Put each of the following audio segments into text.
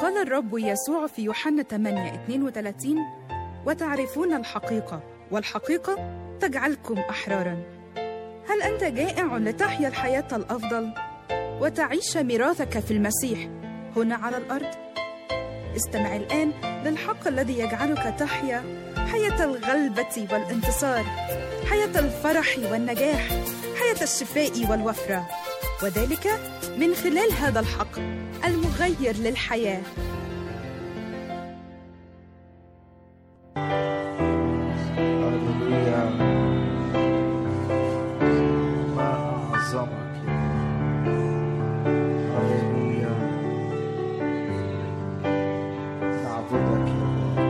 قال الرب يسوع في يوحنا 8 32 وتعرفون الحقيقة والحقيقة تجعلكم أحرارا هل أنت جائع لتحيا الحياة الأفضل وتعيش ميراثك في المسيح هنا على الأرض؟ استمع الآن للحق الذي يجعلك تحيا حياة الغلبة والانتصار حياة الفرح والنجاح حياة الشفاء والوفرة وذلك من خلال هذا الحق المغير للحياه هللويا ما أعظمك يا رب. هللويا نعبدك يا رب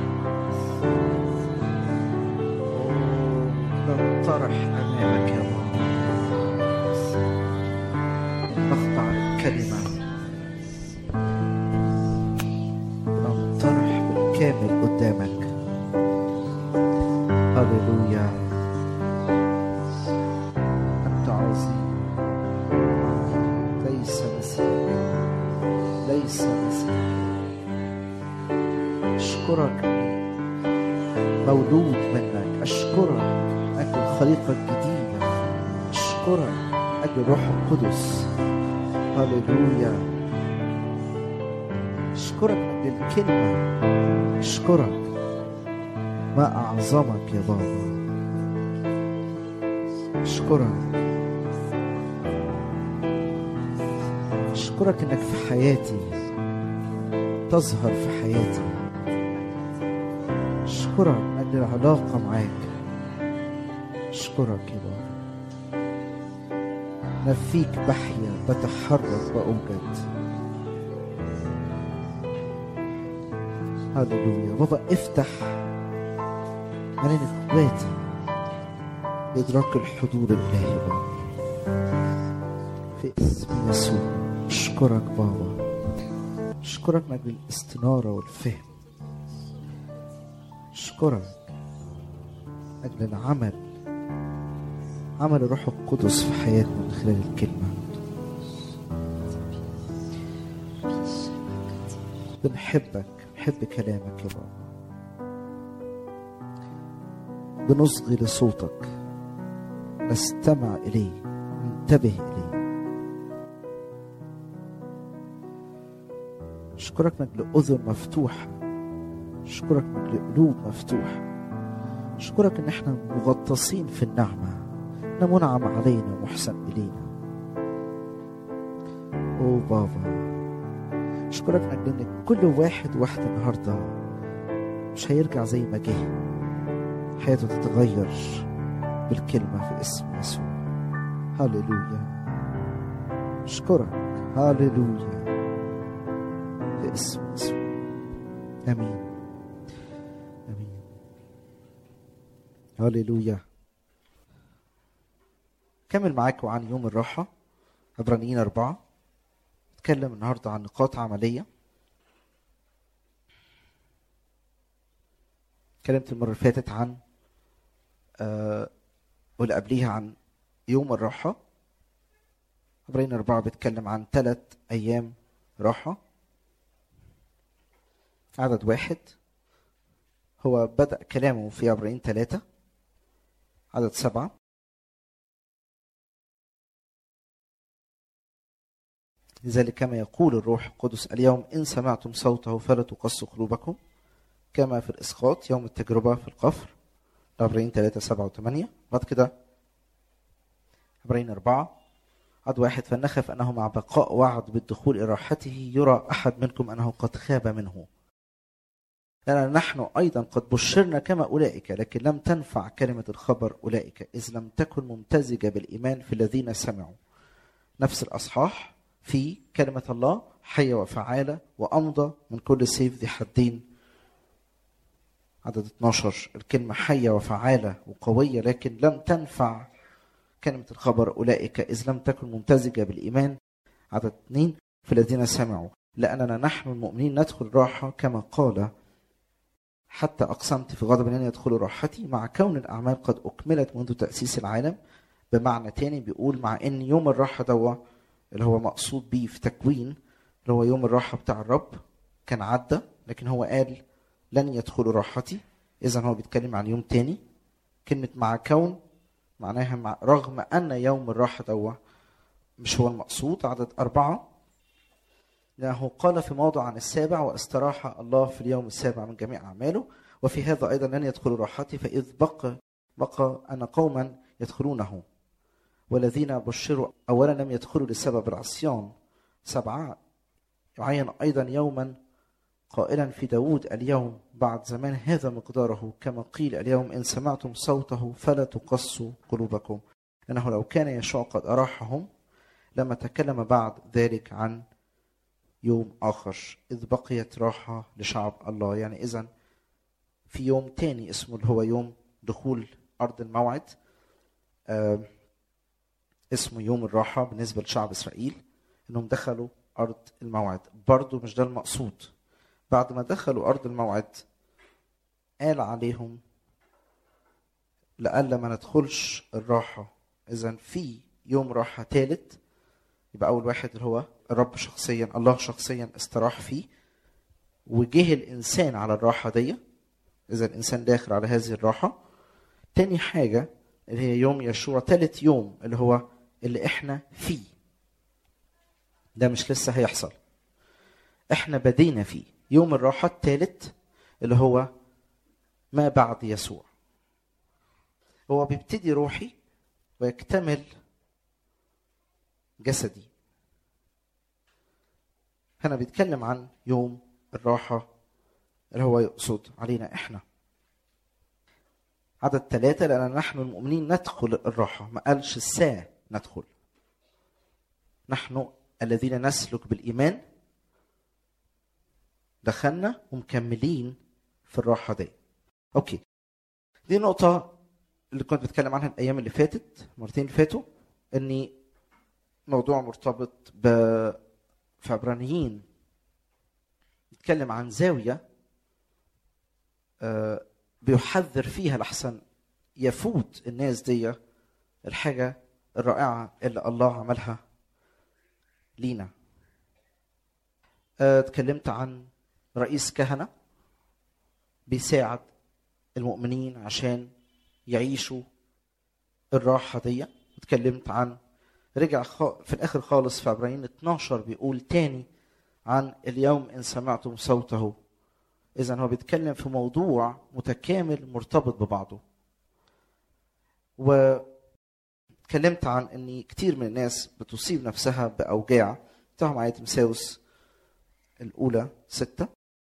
أوه، ننطرح أمامك يا رب نخضع للكلمة ننطرح بالكامل قدامك هللويا أنت عظيم ليس مثيل ليس مثيل أشكرك مولود منك أشكرك أجل الخليقة الجديدة أشكرك أجل الروح القدس هللويا أشكرك أجل الكلمة أشكرك ما أعظمك يا بابا أشكرك أشكرك إنك في حياتي تظهر في حياتي أشكرك من أجل العلاقة معاك أشكرك يا بابا أنا فيك بحيا بتحرك وأوجد هللويا بابا افتح عينين اخواتي لادراك الحضور الالهي يا بابا في اسم يسوع اشكرك بابا اشكرك من اجل الاستناره والفهم اشكرك من اجل العمل عمل الروح القدس في حياتنا من خلال الكلمه بنحبك بنحب كلامك يا بابا بنصغي لصوتك نستمع إليه ننتبه إليه أشكرك من أجل أذن مفتوحة أشكرك من أجل قلوب مفتوحة أشكرك إن إحنا مغطسين في النعمة إن منعم علينا ومحسن إلينا أوه بابا أشكرك من أجل إن كل واحد واحدة النهاردة مش هيرجع زي ما جه حياته تتغير بالكلمة في اسم يسوع هللويا أشكرك هللويا في اسم يسوع آمين آمين هللويا كمل معاكم عن يوم الراحة عبرانيين أربعة نتكلم النهاردة عن نقاط عملية اتكلمت المرة اللي فاتت عن آه واللي قبليها عن يوم الراحة عبرين أربعة بيتكلم عن ثلاث أيام راحة عدد واحد هو بدأ كلامه في عبرين ثلاثة عدد سبعة لذلك كما يقول الروح القدس اليوم إن سمعتم صوته فلا تقصوا قلوبكم كما في الإسقاط يوم التجربة في القفر عبرين 3 7 و8 بعد كده عبرين 4 عد واحد فلنخف أنه مع بقاء وعد بالدخول إلى راحته يرى أحد منكم أنه قد خاب منه لأن نحن أيضا قد بشرنا كما أولئك لكن لم تنفع كلمة الخبر أولئك إذ لم تكن ممتزجة بالإيمان في الذين سمعوا نفس الأصحاح في كلمة الله حية وفعالة وأمضى من كل سيف ذي حدين عدد 12 الكلمة حية وفعالة وقوية لكن لم تنفع كلمة الخبر أولئك إذ لم تكن ممتزجة بالإيمان عدد 2 في الذين سمعوا لأننا نحن المؤمنين ندخل راحة كما قال حتى أقسمت في غضب أن يدخلوا راحتي مع كون الأعمال قد أكملت منذ تأسيس العالم بمعنى تاني بيقول مع إن يوم الراحة دوا اللي هو مقصود بيه في تكوين اللي هو يوم الراحة بتاع الرب كان عدى لكن هو قال لن يدخلوا راحتي اذا هو بيتكلم عن يوم تاني كلمه مع كون معناها مع رغم ان يوم الراحه دوا مش هو المقصود عدد اربعه لأنه قال في موضع عن السابع واستراح الله في اليوم السابع من جميع أعماله وفي هذا أيضا لن يدخلوا راحتي فإذ بقى بقى أن قوما يدخلونه والذين بشروا أولا لم يدخلوا لسبب العصيان سبعة يعين أيضا يوما قائلا في داود اليوم بعد زمان هذا مقداره كما قيل اليوم إن سمعتم صوته فلا تقصوا قلوبكم لأنه لو كان يشوع قد أراحهم لما تكلم بعد ذلك عن يوم آخر إذ بقيت راحة لشعب الله يعني إذا في يوم تاني اسمه اللي هو يوم دخول أرض الموعد آه اسمه يوم الراحة بالنسبة لشعب إسرائيل إنهم دخلوا أرض الموعد برضو مش ده المقصود بعد ما دخلوا أرض الموعد قال عليهم لألا ما ندخلش الراحة إذا في يوم راحة ثالث يبقى أول واحد اللي هو الرب شخصيا الله شخصيا استراح فيه وجه الإنسان على الراحة دي إذا الإنسان داخل على هذه الراحة تاني حاجة اللي هي يوم يشوع تالت يوم اللي هو اللي احنا فيه ده مش لسه هيحصل احنا بدينا فيه يوم الراحة التالت اللي هو ما بعد يسوع هو بيبتدي روحي ويكتمل جسدي هنا بيتكلم عن يوم الراحة اللي هو يقصد علينا احنا عدد ثلاثة لأن نحن المؤمنين ندخل الراحة ما قالش الساعة ندخل نحن الذين نسلك بالإيمان دخلنا ومكملين في الراحة دي أوكي دي نقطة اللي كنت بتكلم عنها الأيام اللي فاتت مرتين اللي فاتوا إني موضوع مرتبط ب في عبرانيين بيتكلم عن زاوية آه بيحذر فيها لحسن يفوت الناس دي الحاجة الرائعة اللي الله عملها لينا اتكلمت عن رئيس كهنة بيساعد المؤمنين عشان يعيشوا الراحة دي اتكلمت عن رجع في الآخر خالص في عبرانيين 12 بيقول تاني عن اليوم إن سمعتم صوته إذا هو بيتكلم في موضوع متكامل مرتبط ببعضه. واتكلمت عن إن كتير من الناس بتصيب نفسها بأوجاع افتحوا معايا تمساوس الأولى ستة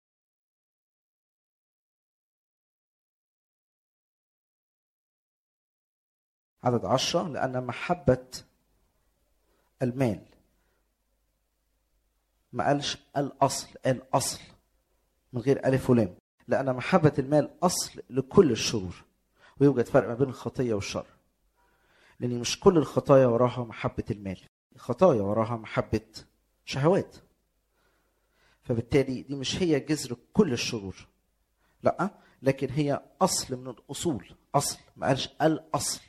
عدد عشرة لأن محبة المال ما قالش الأصل قال أصل من غير ألف ولام لأن محبة المال أصل لكل الشرور ويوجد فرق ما بين الخطية والشر لأن مش كل الخطايا وراها محبة المال الخطايا وراها محبة شهوات فبالتالي دي مش هي جذر كل الشرور لا لكن هي أصل من الأصول أصل ما قالش الأصل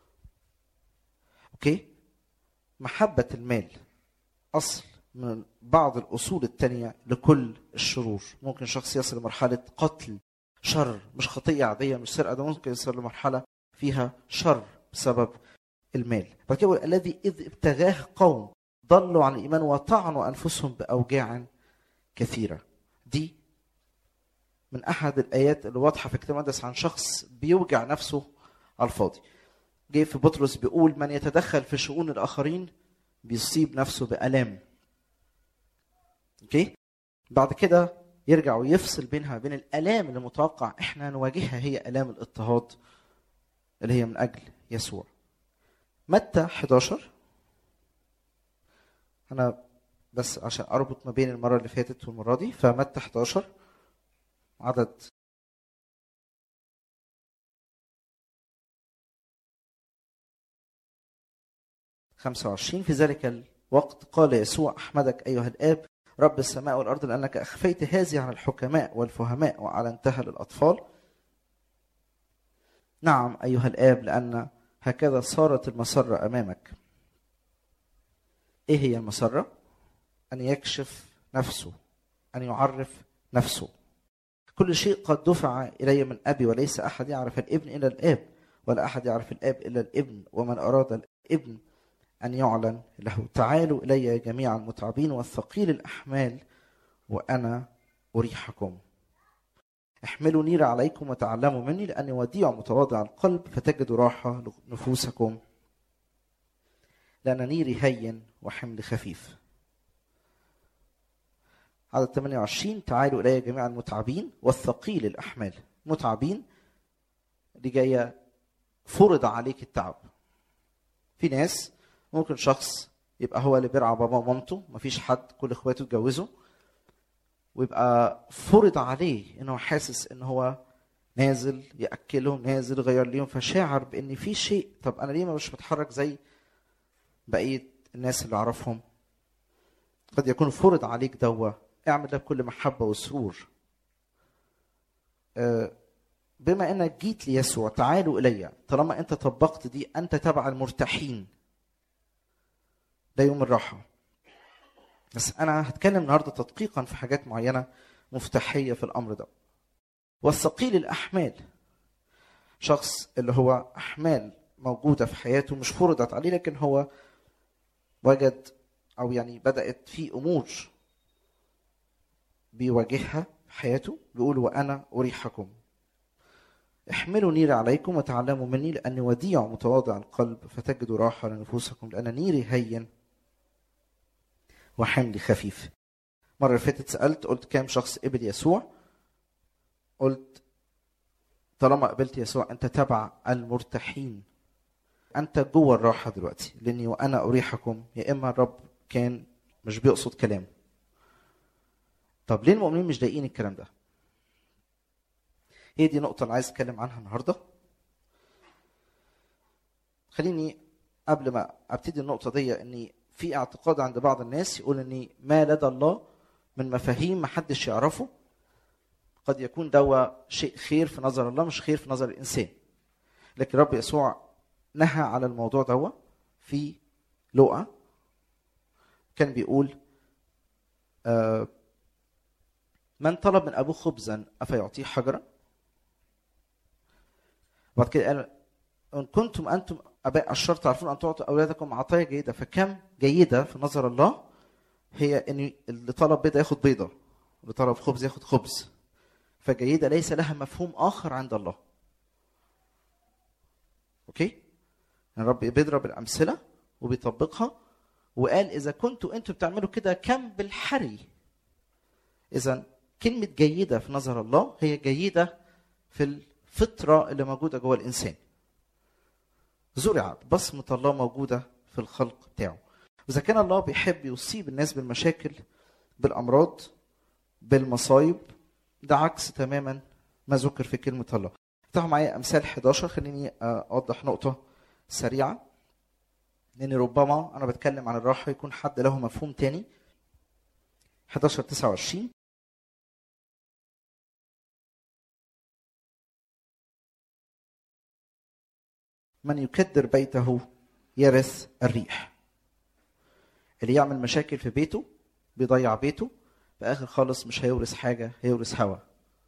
أوكي محبة المال أصل من بعض الأصول التانية لكل الشرور ممكن شخص يصل لمرحلة قتل شر مش خطية عادية مش سرقة ده ممكن يصل لمرحلة فيها شر بسبب المال بعد كده الذي إذ ابتغاه قوم ضلوا عن الإيمان وطعنوا أنفسهم بأوجاع كثيرة دي من أحد الآيات اللي واضحة في الكتاب المقدس عن شخص بيوجع نفسه على الفاضي جه في بطرس بيقول من يتدخل في شؤون الآخرين بيصيب نفسه بآلام اوكي بعد كده يرجع ويفصل بينها بين الآلام اللي متوقع احنا نواجهها هي آلام الاضطهاد اللي هي من أجل يسوع متى 11 أنا بس عشان أربط ما بين المرة اللي فاتت والمرة دي فمتى 11 عدد خمسة وعشرين في ذلك الوقت قال يسوع أحمدك أيها الآب رب السماء والأرض لأنك أخفيت هذه عن الحكماء والفهماء وأعلنتها للأطفال نعم أيها الآب لأن هكذا صارت المسرة أمامك إيه هي المسرة؟ أن يكشف نفسه ان يعرف نفسه كل شيء قد دفع الي من ابي وليس احد يعرف الابن الا الاب ولا احد يعرف الاب الا الابن ومن اراد الابن ان يعلن له تعالوا الي جميعا المتعبين والثقيل الاحمال وانا اريحكم احملوا نير عليكم وتعلموا مني لاني وديع متواضع القلب فتجدوا راحه لنفوسكم لان نيري هين وحمل خفيف عدد 28 تعالوا الي جميعا المتعبين والثقيل الاحمال متعبين دي جايه فرض عليك التعب في ناس ممكن شخص يبقى هو اللي بيرعى بابا ومامته مفيش حد كل اخواته اتجوزوا ويبقى فرض عليه انه حاسس ان هو نازل ياكلهم نازل يغير ليهم فشاعر بان في شيء طب انا ليه مش بتحرك زي بقيه الناس اللي اعرفهم قد يكون فرض عليك دوا اعمل ده بكل محبه وسرور آه، بما انك جيت ليسوع تعالوا الي طالما انت طبقت دي انت تبع المرتاحين ده يوم الراحه بس انا هتكلم النهارده تدقيقا في حاجات معينه مفتاحيه في الامر ده والثقيل الاحمال شخص اللي هو احمال موجوده في حياته مش فرضت عليه لكن هو وجد او يعني بدات في امور بيواجهها في حياته بيقول وانا اريحكم احملوا نيري عليكم وتعلموا مني لاني وديع متواضع القلب فتجدوا راحه لنفوسكم لان نيري هين وحملي خفيف مرة اللي فاتت سألت قلت كام شخص قبل يسوع قلت طالما قبلت يسوع أنت تبع المرتاحين أنت جوه الراحة دلوقتي لأني وأنا أريحكم يا إما الرب كان مش بيقصد كلام طب ليه المؤمنين مش ضايقين الكلام ده هي دي نقطة اللي عايز أتكلم عنها النهاردة خليني قبل ما أبتدي النقطة دي إني في اعتقاد عند بعض الناس يقول ان ما لدى الله من مفاهيم محدش يعرفه قد يكون دوا شيء خير في نظر الله مش خير في نظر الانسان لكن رب يسوع نهى على الموضوع دوا في لقا كان بيقول آه من طلب من ابوه خبزا افيعطيه حجرا بعد كده قال ان كنتم انتم اباء الشر تعرفون ان تعطوا اولادكم عطايا جيده فكم جيده في نظر الله هي ان اللي طلب بيضه ياخد بيضه اللي طلب خبز ياخد خبز فجيده ليس لها مفهوم اخر عند الله اوكي الرب بيضرب الامثله وبيطبقها وقال اذا كنتوا انتوا بتعملوا كده كم بالحري اذا كلمه جيده في نظر الله هي جيده في الفطره اللي موجوده جوه الانسان زرعت بصمة الله موجودة في الخلق بتاعه وإذا كان الله بيحب يصيب الناس بالمشاكل بالأمراض بالمصايب ده عكس تماما ما ذكر في كلمة الله افتحوا معايا أمثال 11 خليني أوضح نقطة سريعة لأن ربما أنا بتكلم عن الراحة يكون حد له مفهوم تاني 11 29 من يكدر بيته يرث الريح اللي يعمل مشاكل في بيته بيضيع بيته في اخر خالص مش هيورث حاجه هيورث هوا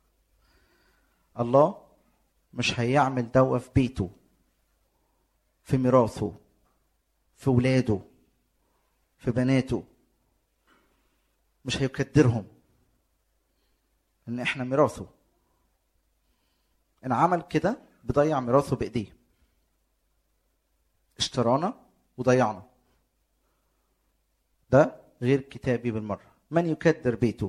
الله مش هيعمل دوا في بيته في ميراثه في ولاده في بناته مش هيكدرهم ان احنا ميراثه ان عمل كده بيضيع ميراثه بايديه اشترانا وضيعنا ده غير كتابي بالمرة من يكدر بيته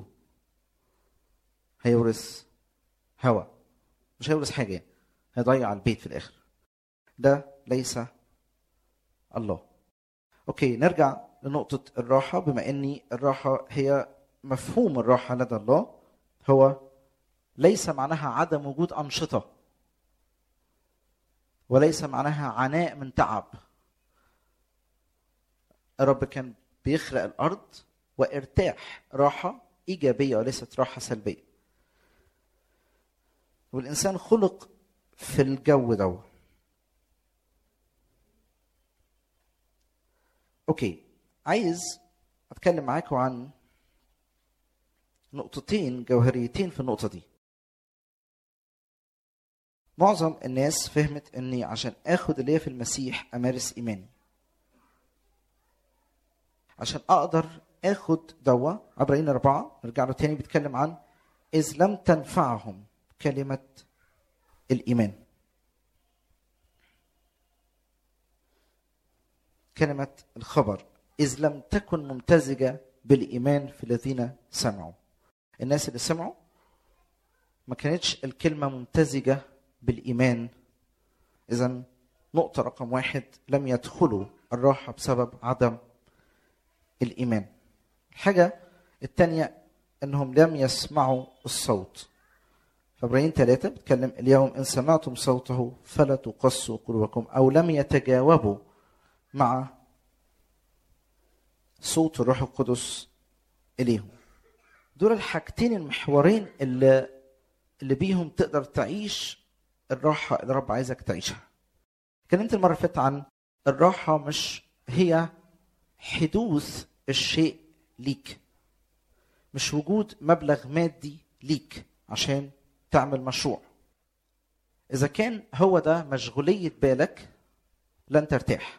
هيورث هوا مش هيورث حاجة يعني. هيضيع البيت في الآخر ده ليس الله أوكي نرجع لنقطة الراحة بما أني الراحة هي مفهوم الراحة لدى الله هو ليس معناها عدم وجود أنشطة وليس معناها عناء من تعب الرب كان بيخلق الارض وارتاح راحه ايجابيه وليست راحه سلبيه والانسان خلق في الجو ده اوكي عايز اتكلم معاكم عن نقطتين جوهريتين في النقطة دي معظم الناس فهمت اني عشان اخد اللي هي في المسيح امارس ايماني عشان اقدر اخد دواء عبرين اربعة نرجع له تاني بيتكلم عن اذ لم تنفعهم كلمة الايمان كلمة الخبر إذ لم تكن ممتزجة بالإيمان في الذين سمعوا الناس اللي سمعوا ما كانتش الكلمة ممتزجة بالإيمان إذا نقطة رقم واحد لم يدخلوا الراحة بسبب عدم الإيمان الحاجة الثانية أنهم لم يسمعوا الصوت فابراهيم ثلاثة بتكلم اليوم إن سمعتم صوته فلا تقصوا قلوبكم أو لم يتجاوبوا مع صوت الروح القدس إليهم دول الحاجتين المحورين اللي اللي بيهم تقدر تعيش الراحة اللي رب عايزك تعيشها اتكلمت المرة اللي فاتت عن الراحة مش هي حدوث الشيء ليك مش وجود مبلغ مادي ليك عشان تعمل مشروع إذا كان هو ده مشغولية بالك لن ترتاح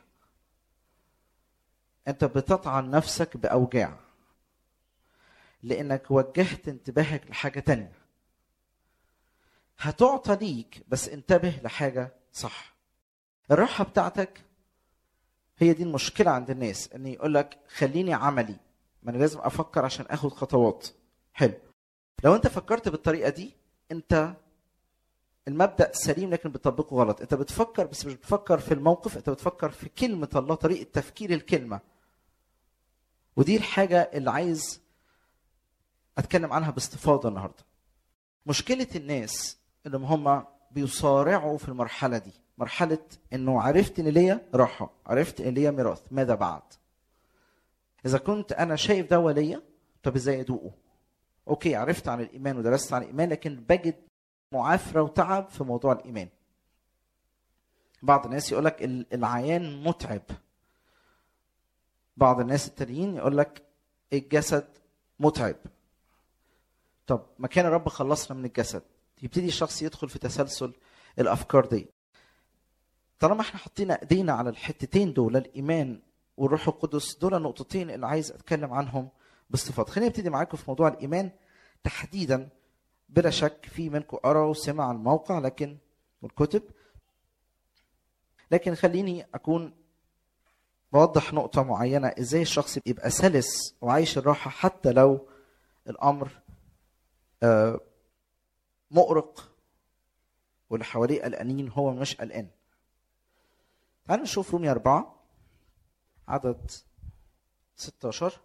أنت بتطعن نفسك بأوجاع لأنك وجهت انتباهك لحاجة تانية هتعطى ليك بس انتبه لحاجة صح الراحة بتاعتك هي دي المشكلة عند الناس ان يقول لك خليني عملي ما انا لازم افكر عشان اخد خطوات حلو لو انت فكرت بالطريقة دي انت المبدأ سليم لكن بتطبقه غلط انت بتفكر بس مش بتفكر في الموقف انت بتفكر في كلمة الله طريقة تفكير الكلمة ودي الحاجة اللي عايز اتكلم عنها باستفاضة النهاردة مشكلة الناس اللي هم بيصارعوا في المرحلة دي مرحلة انه عرفت ان ليا راحة عرفت ان ليا ميراث ماذا بعد اذا كنت انا شايف ده ليا طب ازاي ادوقه اوكي عرفت عن الايمان ودرست عن الايمان لكن بجد معافرة وتعب في موضوع الايمان بعض الناس يقول لك العيان متعب بعض الناس التانيين يقول لك الجسد متعب طب ما كان الرب خلصنا من الجسد يبتدي الشخص يدخل في تسلسل الافكار دي طالما احنا حطينا ايدينا على الحتتين دول الايمان والروح القدس دول النقطتين اللي عايز اتكلم عنهم باستفاضه خليني ابتدي معاكم في موضوع الايمان تحديدا بلا شك في منكم قرا وسمع الموقع لكن والكتب لكن خليني اكون بوضح نقطة معينة ازاي الشخص يبقى سلس وعايش الراحة حتى لو الامر مؤرق واللي حواليه قلقانين هو مش قلقان تعالوا نشوف رومية أربعة عدد 16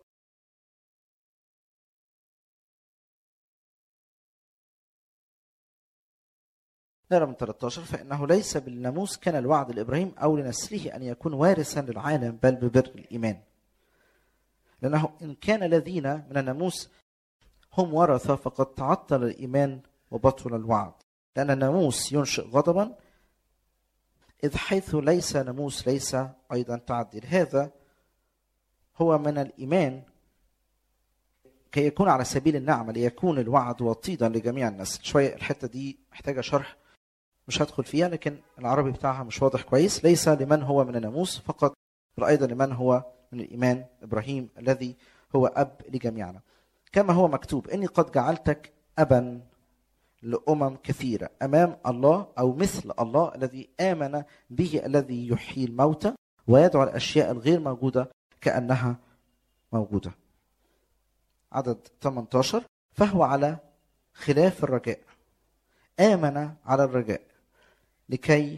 نرى من 13 فإنه ليس بالناموس كان الوعد لإبراهيم أو لنسله أن يكون وارثا للعالم بل ببر الإيمان لأنه إن كان الذين من الناموس هم ورثة فقد تعطل الإيمان وبطل الوعد لأن الناموس ينشئ غضبا إذ حيث ليس ناموس ليس أيضا تعديل هذا هو من الإيمان كي يكون على سبيل النعمة ليكون الوعد وطيدا لجميع الناس شوية الحتة دي محتاجة شرح مش هدخل فيها لكن العربي بتاعها مش واضح كويس ليس لمن هو من الناموس فقط بل أيضا لمن هو من الإيمان إبراهيم الذي هو أب لجميعنا كما هو مكتوب إني قد جعلتك أبا لأمم كثيرة أمام الله أو مثل الله الذي آمن به الذي يحيي الموتى ويدعو الأشياء الغير موجودة كأنها موجودة عدد 18 فهو على خلاف الرجاء آمن على الرجاء لكي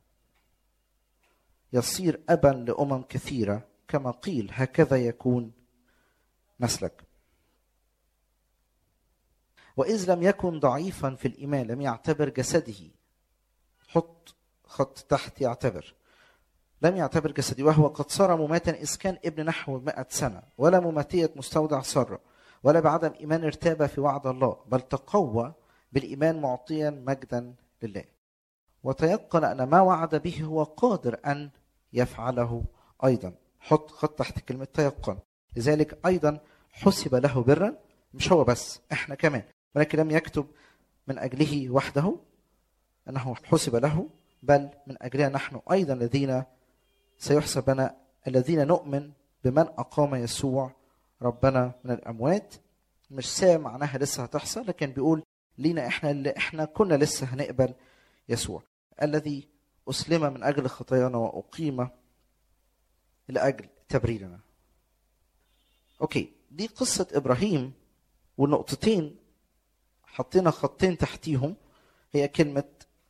يصير أبا لأمم كثيرة كما قيل هكذا يكون نسلك وإذ لم يكن ضعيفا في الإيمان لم يعتبر جسده حط خط تحت يعتبر لم يعتبر جسدي وهو قد صار مماتا إذ كان ابن نحو مئة سنة ولا مماتية مستودع سر ولا بعدم إيمان ارتاب في وعد الله بل تقوى بالإيمان معطيا مجدا لله وتيقن أن ما وعد به هو قادر أن يفعله أيضا حط خط تحت كلمة تيقن لذلك أيضا حسب له برا مش هو بس احنا كمان ولكن لم يكتب من اجله وحده انه حسب له بل من اجلنا نحن ايضا الذين سيحسب لنا الذين نؤمن بمن اقام يسوع ربنا من الاموات مش ساعة معناها لسه هتحصل لكن بيقول لينا احنا اللي احنا كنا لسه هنقبل يسوع الذي اسلم من اجل خطايانا واقيم لاجل تبريرنا اوكي دي قصه ابراهيم والنقطتين حطينا خطين تحتيهم هي كلمه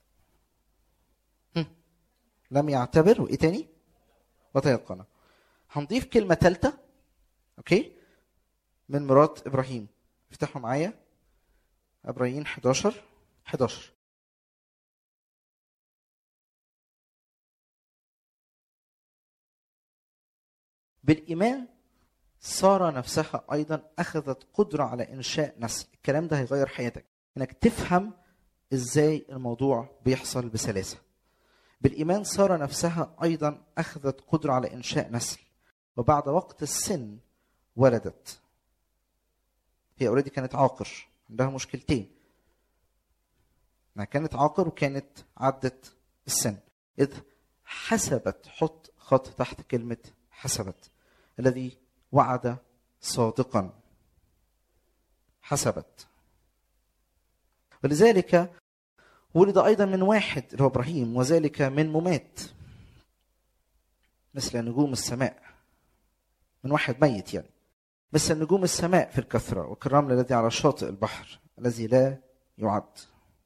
هم، لم يعتبر وايه تاني وتيقن هنضيف كلمه ثالثه اوكي من مرات ابراهيم افتحوا معايا ابراهيم 11 11 بالايمان ساره نفسها ايضا اخذت قدره على انشاء نسل الكلام ده هيغير حياتك انك تفهم ازاي الموضوع بيحصل بسلاسه بالايمان ساره نفسها ايضا اخذت قدره على انشاء نسل وبعد وقت السن ولدت هي اوريدي كانت عاقر عندها مشكلتين انها كانت عاقر وكانت عدت السن اذ حسبت حط خط تحت كلمه حسبت الذي وعد صادقا حسبت ولذلك ولد ايضا من واحد اللي هو ابراهيم وذلك من ممات مثل نجوم السماء من واحد ميت يعني مثل نجوم السماء في الكثرة وكالرمل الذي على شاطئ البحر الذي لا يعد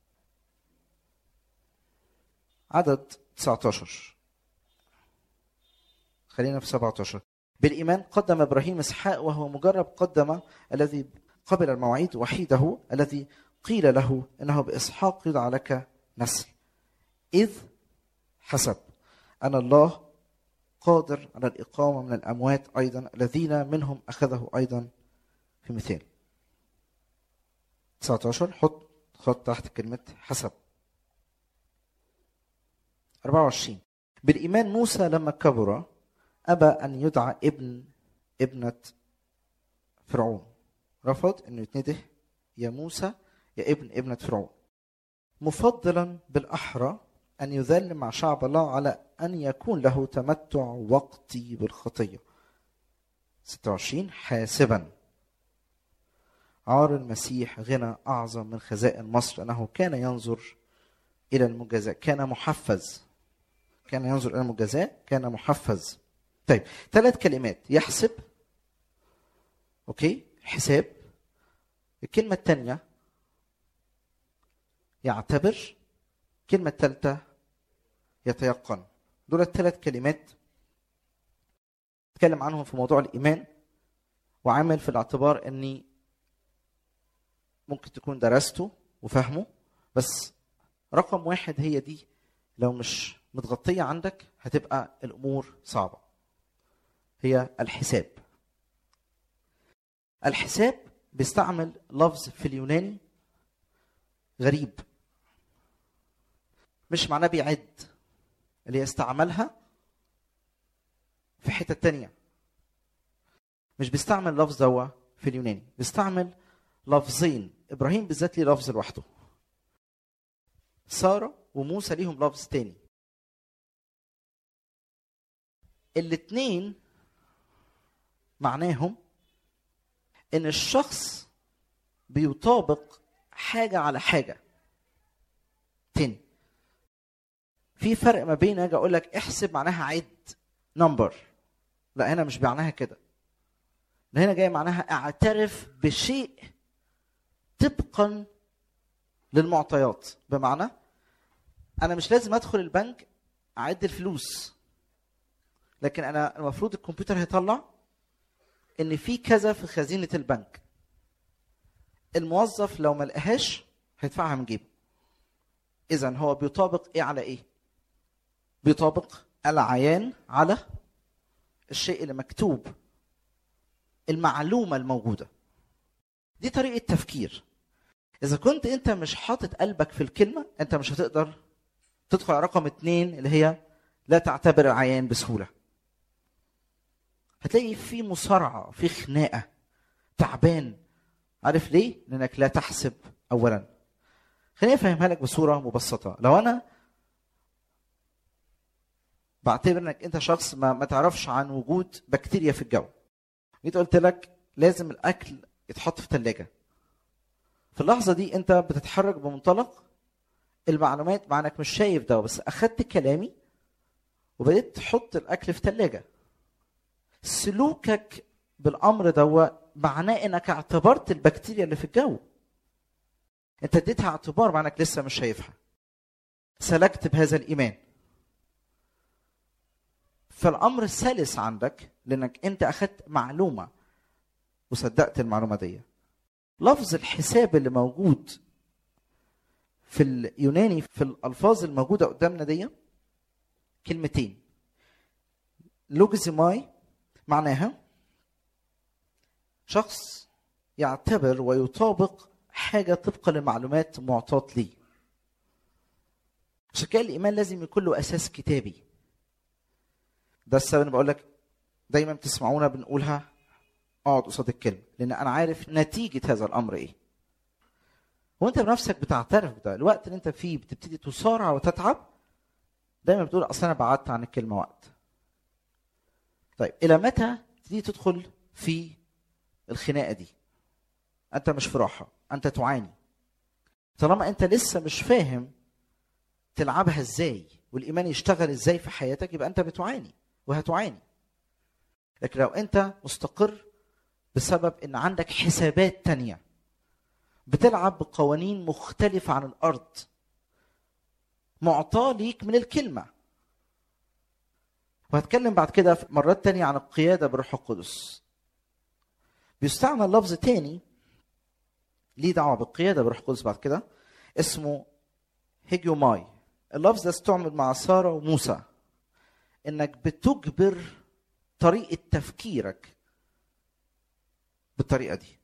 عدد 19 خلينا في 17 بالإيمان قدم إبراهيم إسحاق وهو مجرب قدم الذي قبل المواعيد وحيده الذي قيل له إنه بإسحاق يدعى لك نسل إذ حسب أن الله قادر على الإقامة من الأموات أيضا الذين منهم أخذه أيضا في مثال 19 حط خط تحت كلمة حسب 24 بالإيمان موسى لما كبر أبى أن يدعى ابن ابنة فرعون رفض أنه يتنده يا موسى يا ابن ابنة فرعون مفضلا بالأحرى أن يذل مع شعب الله على أن يكون له تمتع وقتي بالخطية 26 حاسبا عار المسيح غنى أعظم من خزائن مصر أنه كان ينظر إلى المجازاة كان محفز كان ينظر إلى المجازاة كان محفز طيب ثلاث كلمات يحسب أوكي حساب الكلمة الثانية يعتبر الكلمة الثالثة يتيقن دول الثلاث كلمات اتكلم عنهم في موضوع الإيمان وعامل في الاعتبار أني ممكن تكون درسته وفهمه بس رقم واحد هي دي لو مش متغطية عندك هتبقى الأمور صعبة هي الحساب الحساب بيستعمل لفظ في اليوناني غريب مش معناه بيعد اللي يستعملها في حتة تانية مش بيستعمل لفظ دوا في اليوناني بيستعمل لفظين ابراهيم بالذات ليه لفظ لوحده سارة وموسى ليهم لفظ تاني الاتنين معناهم ان الشخص بيطابق حاجة على حاجة تاني في فرق ما بين اجي اقول لك احسب معناها عد نمبر لا هنا مش معناها كده ده هنا جاي معناها اعترف بشيء طبقا للمعطيات بمعنى انا مش لازم ادخل البنك اعد الفلوس لكن انا المفروض الكمبيوتر هيطلع ان في كذا في خزينه البنك الموظف لو ما لقاهاش هيدفعها من جيبه اذا هو بيطابق ايه على ايه بيطابق العيان على الشيء اللي مكتوب المعلومه الموجوده دي طريقه تفكير اذا كنت انت مش حاطط قلبك في الكلمه انت مش هتقدر تدخل على رقم اتنين اللي هي لا تعتبر العيان بسهوله هتلاقي في مصارعه في خناقه تعبان عارف ليه لانك لا تحسب اولا خليني افهمها لك بصوره مبسطه لو انا بعتبر انك انت شخص ما, ما تعرفش عن وجود بكتيريا في الجو جيت قلت لك لازم الاكل يتحط في ثلاجه في اللحظه دي انت بتتحرك بمنطلق المعلومات مع انك مش شايف ده بس اخدت كلامي وبدأت تحط الاكل في ثلاجه سلوكك بالامر ده معناه انك اعتبرت البكتيريا اللي في الجو انت اديتها اعتبار مع انك لسه مش شايفها سلكت بهذا الايمان فالامر سلس عندك لانك انت اخذت معلومه وصدقت المعلومه دي لفظ الحساب اللي موجود في اليوناني في الالفاظ الموجوده قدامنا دي كلمتين لوجزيماي معناها شخص يعتبر ويطابق حاجه طبقا لمعلومات معطاة ليه عشان كده الايمان لازم يكون له اساس كتابي ده السبب انا بقول لك دايما بتسمعونا بنقولها اقعد قصاد الكلمه لان انا عارف نتيجه هذا الامر ايه وانت بنفسك بتعترف بده الوقت اللي انت فيه بتبتدي تصارع وتتعب دايما بتقول اصل انا بعدت عن الكلمه وقت طيب الى متى تبتدي تدخل في الخناقه دي انت مش في راحه انت تعاني طالما انت لسه مش فاهم تلعبها ازاي والايمان يشتغل ازاي في حياتك يبقى انت بتعاني وهتعاني لكن لو انت مستقر بسبب ان عندك حسابات تانية بتلعب بقوانين مختلفة عن الأرض معطاة ليك من الكلمة وهتكلم بعد كده في مرات تانية عن القيادة بالروح القدس بيستعمل لفظ تاني ليه دعوة بالقيادة بالروح القدس بعد كده اسمه هيجيوماي اللفظ ده استعمل مع سارة وموسى انك بتجبر طريقة تفكيرك بالطريقة دي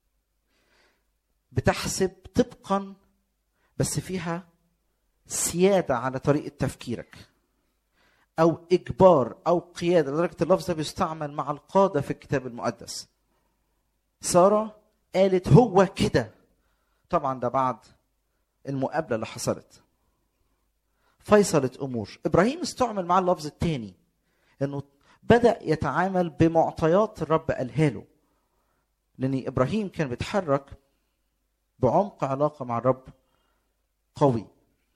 بتحسب طبقا بس فيها سيادة على طريقة تفكيرك أو إجبار أو قيادة لدرجة اللفظ ده بيستعمل مع القادة في الكتاب المقدس سارة قالت هو كده طبعا ده بعد المقابلة اللي حصلت فيصلت أمور إبراهيم استعمل مع اللفظ الثاني إنه بدأ يتعامل بمعطيات الرب قالها له لأن إبراهيم كان بيتحرك بعمق علاقة مع الرب قوي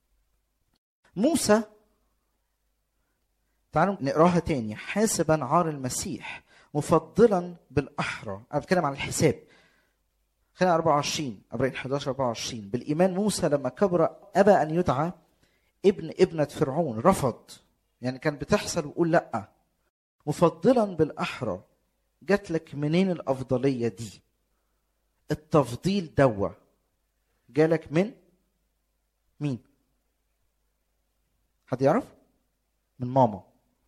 موسى تعالوا نقراها تاني حاسبا عار المسيح مفضلا بالاحرى انا بتكلم عن الحساب خلينا 24 ابراهيم 11 24 بالايمان موسى لما كبر ابى ان يدعى ابن ابنه فرعون رفض يعني كان بتحصل ويقول لا مفضلا بالاحرى جات لك منين الافضليه دي التفضيل دوا جالك من مين حد يعرف من ماما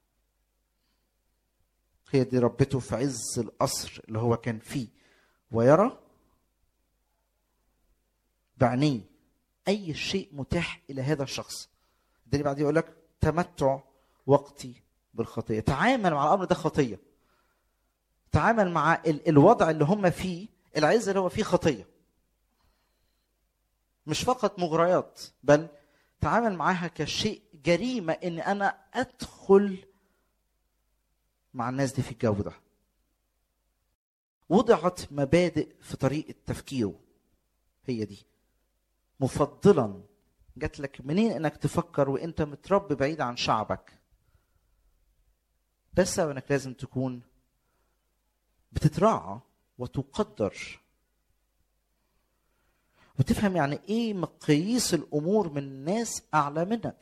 هي دي ربته في عز القصر اللي هو كان فيه ويرى بعينيه اي شيء متاح الى هذا الشخص ده اللي بعدين يقول لك تمتع وقتي بالخطيه تعامل مع الامر ده خطيه تعامل مع ال- الوضع اللي هم فيه العز اللي هو فيه خطيه مش فقط مغريات بل تعامل معاها كشيء جريمه ان انا ادخل مع الناس دي في الجو ده وضعت مبادئ في طريقه تفكيره هي دي مفضلا جات لك منين انك تفكر وانت متربي بعيد عن شعبك ده السبب انك لازم تكون بتتراعى وتقدر وتفهم يعني ايه مقاييس الامور من ناس اعلى منك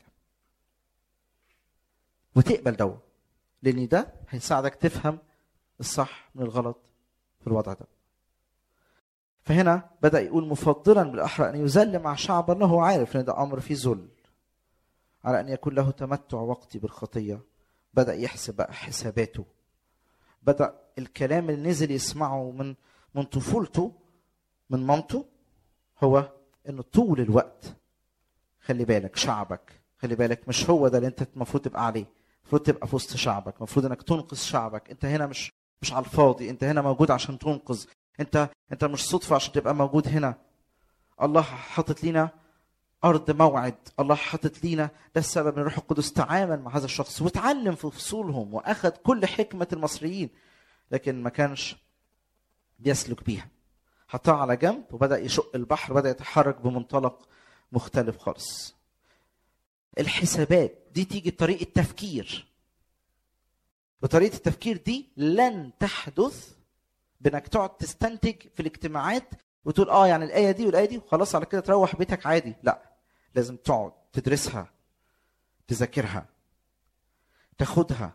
وتقبل ده لان ده هيساعدك تفهم الصح من الغلط في الوضع ده فهنا بدا يقول مفضلا بالاحرى ان يذل مع شعب الله هو عارف ان ده امر فيه ذل على ان يكون له تمتع وقتي بالخطيه بدا يحسب بقى حساباته بدا الكلام اللي نزل يسمعه من من طفولته من مامته هو انه طول الوقت خلي بالك شعبك خلي بالك مش هو ده اللي انت المفروض تبقى عليه المفروض تبقى في وسط شعبك المفروض انك تنقذ شعبك انت هنا مش مش على الفاضي انت هنا موجود عشان تنقذ انت انت مش صدفه عشان تبقى موجود هنا الله حاطط لينا ارض موعد الله حاطط لينا ده السبب ان الروح القدس تعامل مع هذا الشخص وتعلم في فصولهم واخذ كل حكمه المصريين لكن ما كانش بيسلك بيها حطها على جنب وبدا يشق البحر وبدا يتحرك بمنطلق مختلف خالص الحسابات دي تيجي بطريقه تفكير بطريقه التفكير دي لن تحدث بانك تقعد تستنتج في الاجتماعات وتقول اه يعني الايه دي والايه دي وخلاص على كده تروح بيتك عادي لا لازم تقعد تدرسها تذاكرها تاخدها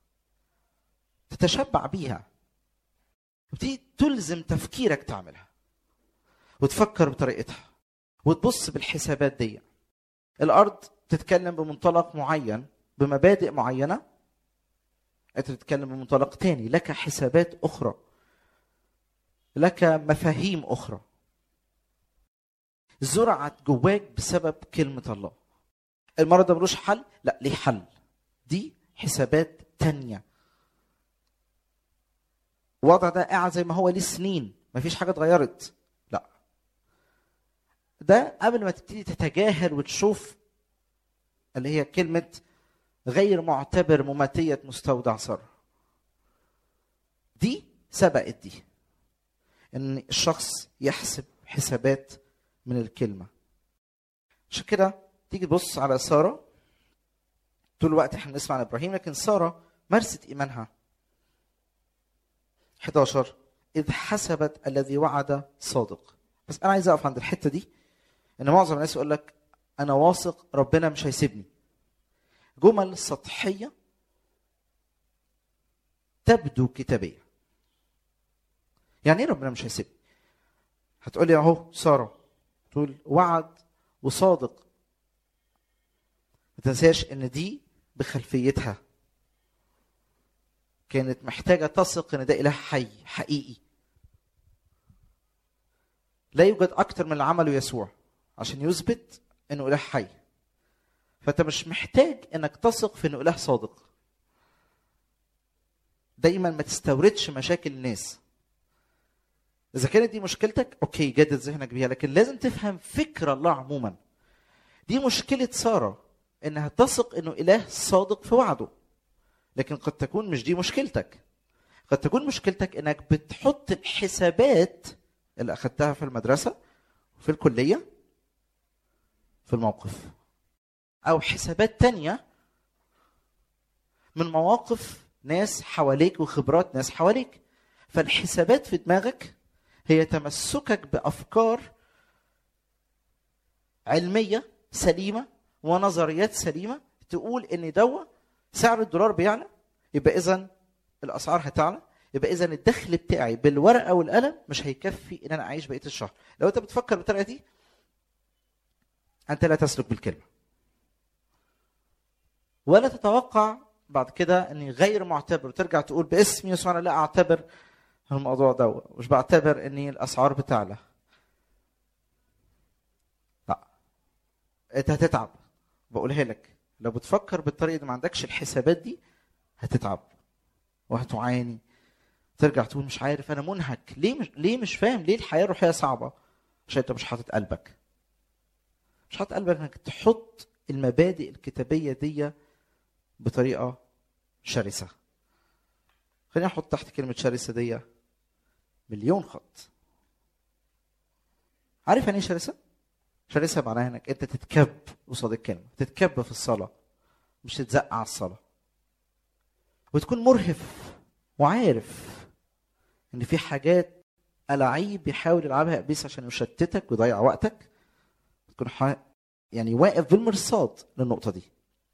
تتشبع بيها وتبتدي تلزم تفكيرك تعملها وتفكر بطريقتها وتبص بالحسابات دي الارض تتكلم بمنطلق معين بمبادئ معينه انت تتكلم بمنطلق تاني لك حسابات اخرى لك مفاهيم اخرى زرعت جواك بسبب كلمه الله المرض ده ملوش حل لا ليه حل دي حسابات تانية الوضع ده قاعد زي ما هو ليه سنين مفيش حاجه اتغيرت لا ده قبل ما تبتدي تتجاهل وتشوف اللي هي كلمه غير معتبر مماتيه مستودع سر دي سبقت دي ان الشخص يحسب حسابات من الكلمه عشان كده تيجي تبص على ساره طول الوقت احنا بنسمع عن ابراهيم لكن ساره مارست ايمانها 11 اذ حسبت الذي وعد صادق بس انا عايز اقف عند الحته دي ان معظم الناس يقول لك انا واثق ربنا مش هيسيبني جمل سطحيه تبدو كتابيه يعني ايه ربنا مش هيسيبني هتقولي اهو ساره تقول وعد وصادق ما تنساش ان دي بخلفيتها كانت محتاجه تثق ان ده اله حي حقيقي لا يوجد اكتر من اللي عمله يسوع عشان يثبت انه اله حي فانت مش محتاج انك تثق في انه اله صادق دايما ما تستوردش مشاكل الناس اذا كانت دي مشكلتك اوكي جدد ذهنك بيها لكن لازم تفهم فكر الله عموما دي مشكله ساره انها تثق انه اله صادق في وعده لكن قد تكون مش دي مشكلتك قد تكون مشكلتك انك بتحط الحسابات اللي اخذتها في المدرسه وفي الكليه في الموقف او حسابات تانية من مواقف ناس حواليك وخبرات ناس حواليك فالحسابات في دماغك هي تمسكك بافكار علميه سليمه ونظريات سليمه تقول ان دوا سعر الدولار بيعلى يبقى اذا الاسعار هتعلى يبقى اذا الدخل بتاعي بالورقه والقلم مش هيكفي ان انا اعيش بقيه الشهر لو انت بتفكر بالطريقه دي انت لا تسلك بالكلمه ولا تتوقع بعد كده اني غير معتبر وترجع تقول باسم يسوع انا لا اعتبر الموضوع ده مش بعتبر اني الاسعار بتعلى لا انت هتتعب بقولها لك لو بتفكر بالطريقه دي ما عندكش الحسابات دي هتتعب وهتعاني ترجع تقول مش عارف انا منهك ليه مش ليه مش فاهم ليه الحياه الروحيه صعبه عشان انت مش حاطط قلبك مش حاطط قلبك انك تحط المبادئ الكتابيه دي بطريقه شرسه خليني احط تحت كلمه شرسه دي مليون خط عارف يعني ايه شرسه شرسه معناها انك انت تتكب قصاد الكلمه تتكب في الصلاه مش تتزق على الصلاه وتكون مرهف وعارف ان في حاجات ألاعيب بيحاول يلعبها ابليس عشان يشتتك ويضيع وقتك تكون ح... يعني واقف بالمرصاد للنقطه دي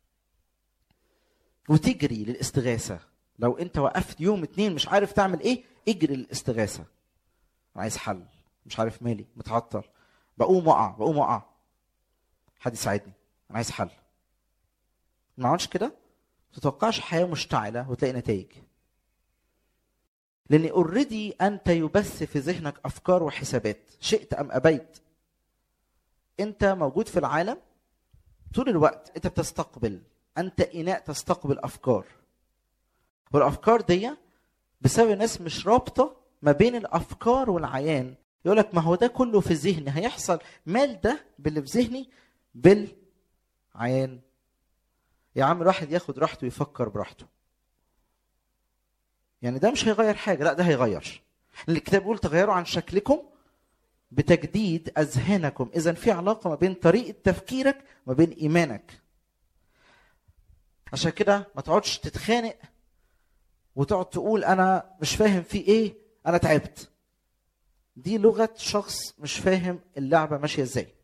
وتجري للاستغاثه لو انت وقفت يوم اتنين مش عارف تعمل ايه اجري للاستغاثه عايز حل مش عارف مالي متعطل بقوم وقع بقوم وقع حد يساعدني انا عايز حل ما عملش كده ما تتوقعش حياه مشتعله وتلاقي نتائج لان اوريدي انت يبث في ذهنك افكار وحسابات شئت ام ابيت انت موجود في العالم طول الوقت انت بتستقبل انت اناء تستقبل افكار والافكار دي بسبب الناس مش رابطه ما بين الافكار والعيان يقول لك ما هو ده كله في ذهني هيحصل مال ده باللي في ذهني بالعيان يا عم الواحد ياخد راحته ويفكر براحته يعني ده مش هيغير حاجه لا ده هيغير لأن الكتاب بيقول تغيروا عن شكلكم بتجديد اذهانكم اذا في علاقه ما بين طريقه تفكيرك وما بين ايمانك عشان كده ما تقعدش تتخانق وتقعد تقول انا مش فاهم في ايه انا تعبت دي لغه شخص مش فاهم اللعبه ماشيه ازاي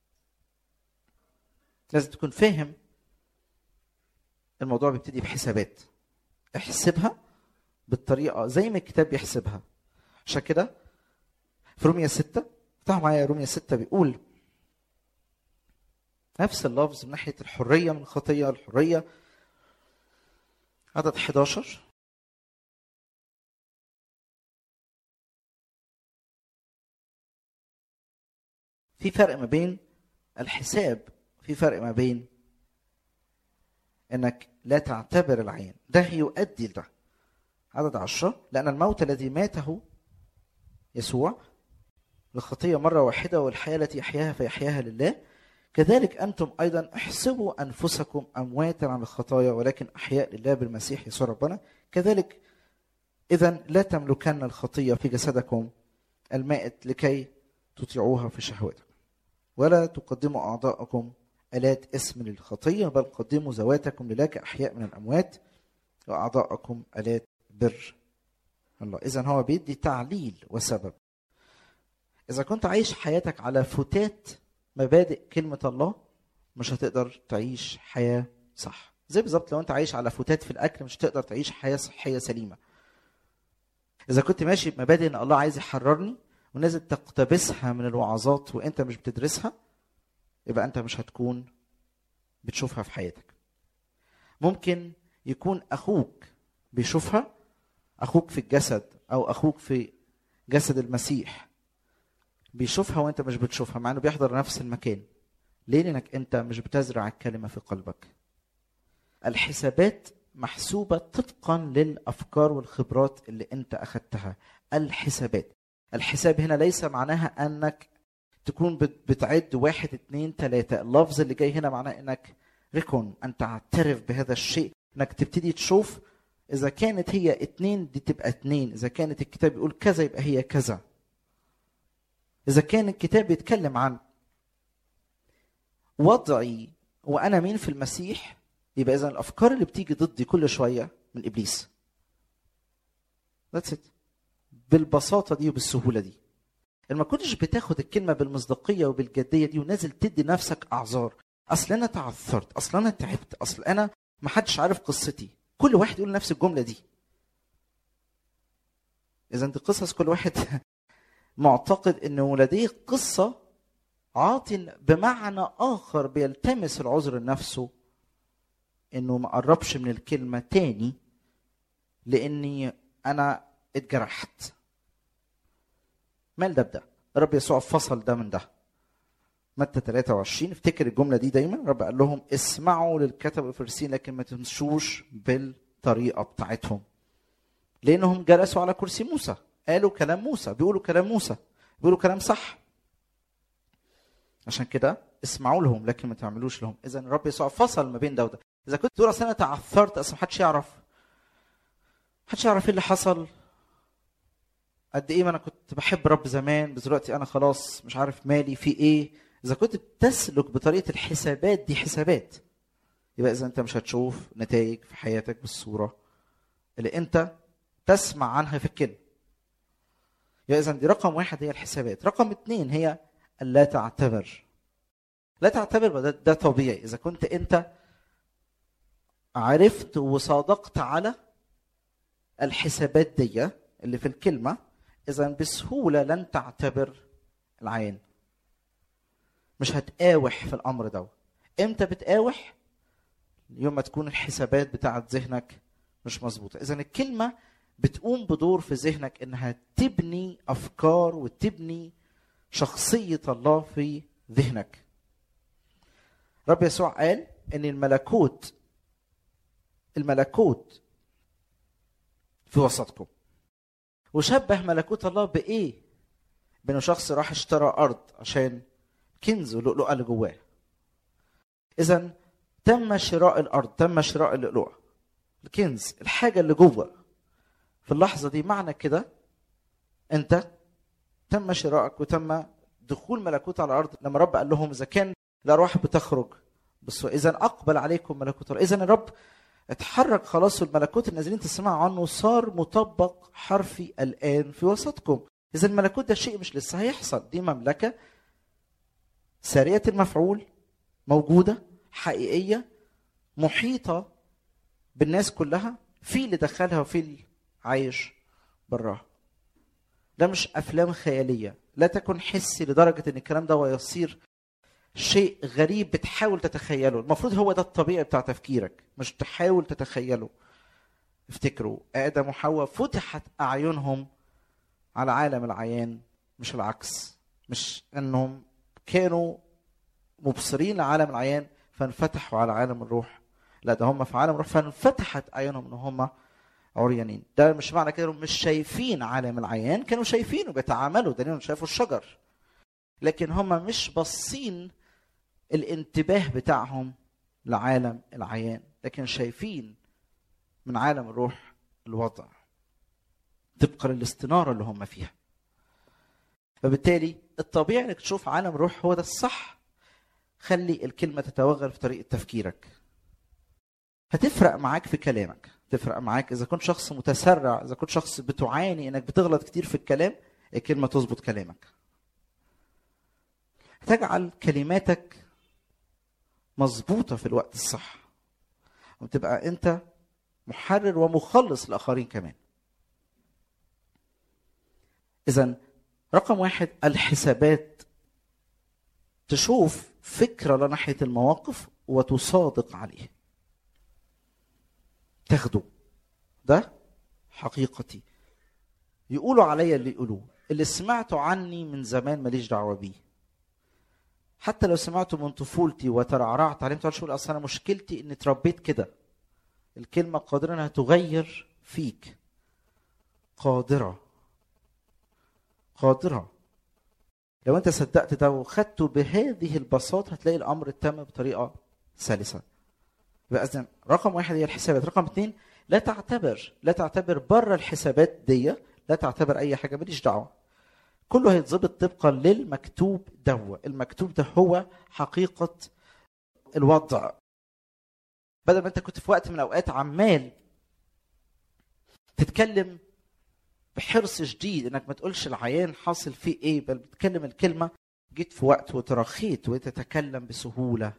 لازم تكون فاهم الموضوع بيبتدي بحسابات احسبها بالطريقه زي ما الكتاب بيحسبها عشان كده في رومية ستة افتحوا معايا رومية ستة بيقول نفس اللفظ من ناحية الحرية من الخطية الحرية عدد 11 في فرق ما بين الحساب في فرق ما بين انك لا تعتبر العين ده يؤدي لده عدد عشرة لأن الموت الذي ماته يسوع للخطية مرة واحدة والحياة التي يحياها فيحياها لله كذلك أنتم أيضا احسبوا أنفسكم أمواتا عن الخطايا ولكن أحياء لله بالمسيح يسوع ربنا كذلك إذا لا تملكن الخطية في جسدكم المائت لكي تطيعوها في شهواتكم ولا تقدموا أعضاءكم آلات اسم للخطية بل قدموا ذواتكم لله كأحياء من الأموات وأعضاءكم آلات بر الله إذا هو بيدي تعليل وسبب إذا كنت عايش حياتك على فتات مبادئ كلمة الله مش هتقدر تعيش حياة صح زي بالظبط لو أنت عايش على فتات في الأكل مش هتقدر تعيش حياة صحية سليمة إذا كنت ماشي بمبادئ إن الله عايز يحررني ونازل تقتبسها من الوعظات وأنت مش بتدرسها يبقى أنت مش هتكون بتشوفها في حياتك ممكن يكون أخوك بيشوفها اخوك في الجسد او اخوك في جسد المسيح بيشوفها وانت مش بتشوفها مع انه بيحضر نفس المكان ليه لانك انت مش بتزرع الكلمه في قلبك الحسابات محسوبه طبقا للافكار والخبرات اللي انت اخذتها الحسابات الحساب هنا ليس معناها انك تكون بتعد واحد اتنين تلاته اللفظ اللي جاي هنا معناه انك ركن ان تعترف بهذا الشيء انك تبتدي تشوف إذا كانت هي اتنين دي تبقى اتنين، إذا كانت الكتاب يقول كذا يبقى هي كذا. إذا كان الكتاب بيتكلم عن وضعي وأنا مين في المسيح يبقى إذا الأفكار اللي بتيجي ضدي كل شوية من إبليس. That's it. بالبساطة دي وبالسهولة دي. لما كنتش بتاخد الكلمة بالمصداقية وبالجدية دي ونازل تدي نفسك أعذار. أصل أنا تعثرت، أصل أنا تعبت، أصل أنا محدش عارف قصتي. كل واحد يقول نفس الجملة دي إذا دي قصص كل واحد معتقد أنه لديه قصة عاط بمعنى آخر بيلتمس العذر لنفسه أنه ما قربش من الكلمة تاني لأني أنا اتجرحت مال ده بده رب يسوع فصل ده من ده متى 23 افتكر الجمله دي دايما رب قال لهم اسمعوا للكتب والفرسين لكن ما تمشوش بالطريقه بتاعتهم لانهم جلسوا على كرسي موسى قالوا كلام موسى بيقولوا كلام موسى بيقولوا كلام صح عشان كده اسمعوا لهم لكن ما تعملوش لهم اذا الرب يسوع فصل ما بين ده وده اذا كنت تقول اصل انا تعثرت اصل محدش يعرف محدش يعرف ايه اللي حصل قد ايه ما انا كنت بحب رب زمان بس دلوقتي انا خلاص مش عارف مالي في ايه اذا كنت بتسلك بطريقه الحسابات دي حسابات يبقى اذا انت مش هتشوف نتائج في حياتك بالصوره اللي انت تسمع عنها في الكلمه يبقى اذا دي رقم واحد هي الحسابات رقم اتنين هي اللا تعتبر لا تعتبر ده, ده طبيعي اذا كنت انت عرفت وصادقت على الحسابات دي اللي في الكلمه اذا بسهوله لن تعتبر العين مش هتقاوح في الامر ده امتى بتقاوح يوم ما تكون الحسابات بتاعت ذهنك مش مظبوطه اذا الكلمه بتقوم بدور في ذهنك انها تبني افكار وتبني شخصيه الله في ذهنك رب يسوع قال ان الملكوت الملكوت في وسطكم وشبه ملكوت الله بايه بانه شخص راح اشترى ارض عشان كنز ولؤلؤه اللي جواه اذا تم شراء الارض تم شراء اللؤلؤه الكنز الحاجه اللي جوه في اللحظه دي معنى كده انت تم شرائك وتم دخول ملكوت على الارض لما رب قال لهم اذا كان الارواح بتخرج بس اذا اقبل عليكم ملكوت الله اذا الرب اتحرك خلاص والملكوت اللي نازلين تسمعوا عنه صار مطبق حرفي الان في وسطكم اذا الملكوت ده شيء مش لسه هيحصل دي مملكه ساريه المفعول موجوده حقيقيه محيطه بالناس كلها في اللي دخلها وفي اللي عايش براها ده مش افلام خياليه لا تكن حسي لدرجه ان الكلام ده يصير شيء غريب بتحاول تتخيله المفروض هو ده الطبيعي بتاع تفكيرك مش تحاول تتخيله افتكروا ادم وحواء فتحت اعينهم على عالم العيان مش العكس مش انهم كانوا مبصرين لعالم العيان فانفتحوا على عالم الروح لا ده هم في عالم الروح فانفتحت اعينهم ان هم عريانين ده مش معنى كده مش شايفين عالم العيان كانوا شايفينه بيتعاملوا دليل شافوا الشجر لكن هم مش باصين الانتباه بتاعهم لعالم العيان لكن شايفين من عالم الروح الوضع طبقا للاستنارة اللي هم فيها فبالتالي الطبيعي انك تشوف عالم الروح هو ده الصح خلي الكلمة تتوغل في طريقة تفكيرك هتفرق معاك في كلامك تفرق معاك اذا كنت شخص متسرع اذا كنت شخص بتعاني انك بتغلط كتير في الكلام الكلمة تظبط كلامك تجعل كلماتك مظبوطة في الوقت الصح وتبقى انت محرر ومخلص لآخرين كمان إذا رقم واحد الحسابات تشوف فكرة لناحية المواقف وتصادق عليه تاخده ده حقيقتي يقولوا عليا اللي يقولوه اللي سمعته عني من زمان ماليش دعوة بيه حتى لو سمعته من طفولتي وترعرعت عليه ما تقعدش تقول اصل انا مشكلتي اني اتربيت كده الكلمه قادره انها تغير فيك قادره قادره لو انت صدقت ده وخدته بهذه البساطه هتلاقي الامر تم بطريقه سلسه يبقى اذن رقم واحد هي الحسابات رقم اثنين لا تعتبر لا تعتبر بره الحسابات دي لا تعتبر اي حاجه ماليش دعوه كله هيتظبط طبقا للمكتوب دوا المكتوب ده هو حقيقة الوضع بدل ما انت كنت في وقت من الاوقات عمال تتكلم بحرص شديد انك ما تقولش العيان حاصل فيه ايه بل بتكلم الكلمة جيت في وقت وترخيت وتتكلم بسهولة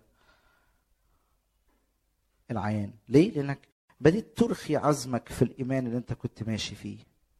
العيان ليه؟ لانك بديت ترخي عزمك في الايمان اللي انت كنت ماشي فيه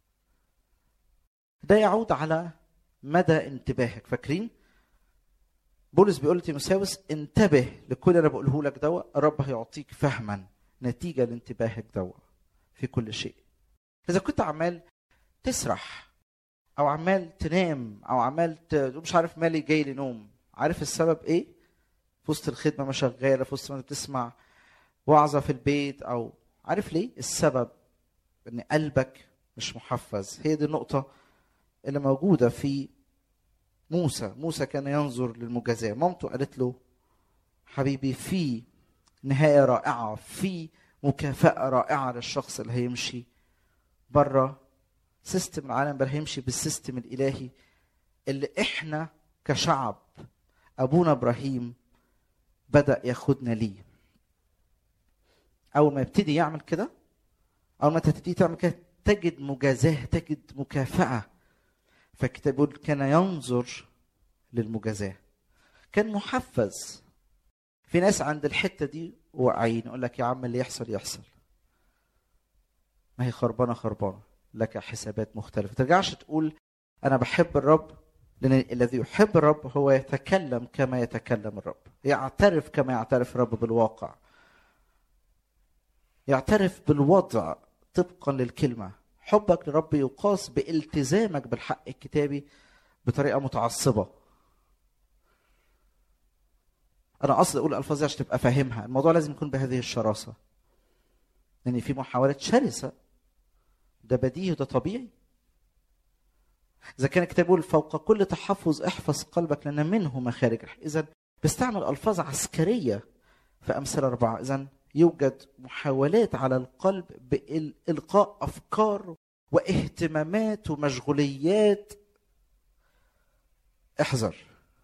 ده يعود على مدى انتباهك فاكرين بولس بيقول لتيموساوس انتبه لكل اللي انا بقوله لك دوا الرب هيعطيك فهما نتيجه لانتباهك دوا في كل شيء اذا كنت عمال تسرح او عمال تنام او عمال ت... مش عارف مالي جاي لي نوم عارف السبب ايه في وسط الخدمه ما شغاله في وسط ما بتسمع وعظه في البيت او عارف ليه السبب ان قلبك مش محفز هي دي النقطه اللي موجوده في موسى موسى كان ينظر للمجازاه مامته قالت له حبيبي في نهايه رائعه في مكافاه رائعه للشخص اللي هيمشي بره سيستم العالم بل هيمشي بالسيستم الالهي اللي احنا كشعب ابونا ابراهيم بدا ياخدنا ليه اول ما يبتدي يعمل كده اول ما تبتدي تعمل كده تجد مجازاه تجد مكافاه فالكتاب يقول كان ينظر للمجازاه كان محفز في ناس عند الحته دي واقعين يقول لك يا عم اللي يحصل يحصل ما هي خربانه خربانه لك حسابات مختلفه ما ترجعش تقول انا بحب الرب لان الذي يحب الرب هو يتكلم كما يتكلم الرب يعترف كما يعترف الرب بالواقع يعترف بالوضع طبقا للكلمه حبك لرب يقاس بالتزامك بالحق الكتابي بطريقه متعصبه انا اصلا اقول الالفاظ دي عشان تبقى فاهمها الموضوع لازم يكون بهذه الشراسه لان في محاولات شرسه ده بديهي وده طبيعي اذا كان الكتاب يقول فوق كل تحفظ احفظ قلبك لان منه مخارج اذا بيستعمل الفاظ عسكريه في امثله اربعه اذا يوجد محاولات على القلب بالقاء افكار واهتمامات ومشغوليات احذر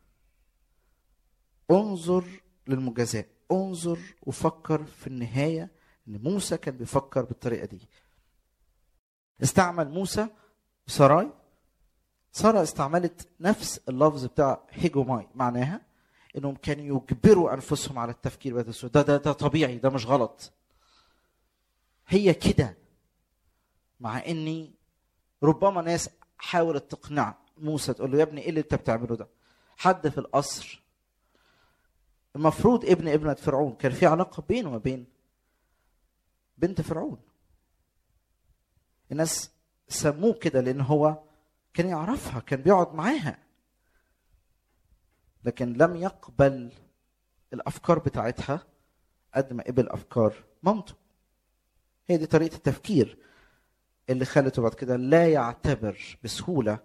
انظر للمجازاة انظر وفكر في النهاية ان موسى كان بيفكر بالطريقة دي استعمل موسى سراي سارة استعملت نفس اللفظ بتاع هيجوماي معناها انهم كانوا يجبروا انفسهم على التفكير بهذا الصورة ده ده ده طبيعي ده مش غلط هي كده مع اني ربما ناس حاولت تقنع موسى تقول له يا ابني ايه اللي انت بتعمله ده حد في القصر المفروض ابن ابنة فرعون كان في علاقة بينه وبين بنت فرعون الناس سموه كده لان هو كان يعرفها كان بيقعد معاها لكن لم يقبل الافكار بتاعتها قد ما قبل افكار مامته هي دي طريقه التفكير اللي خلته بعد كده لا يعتبر بسهوله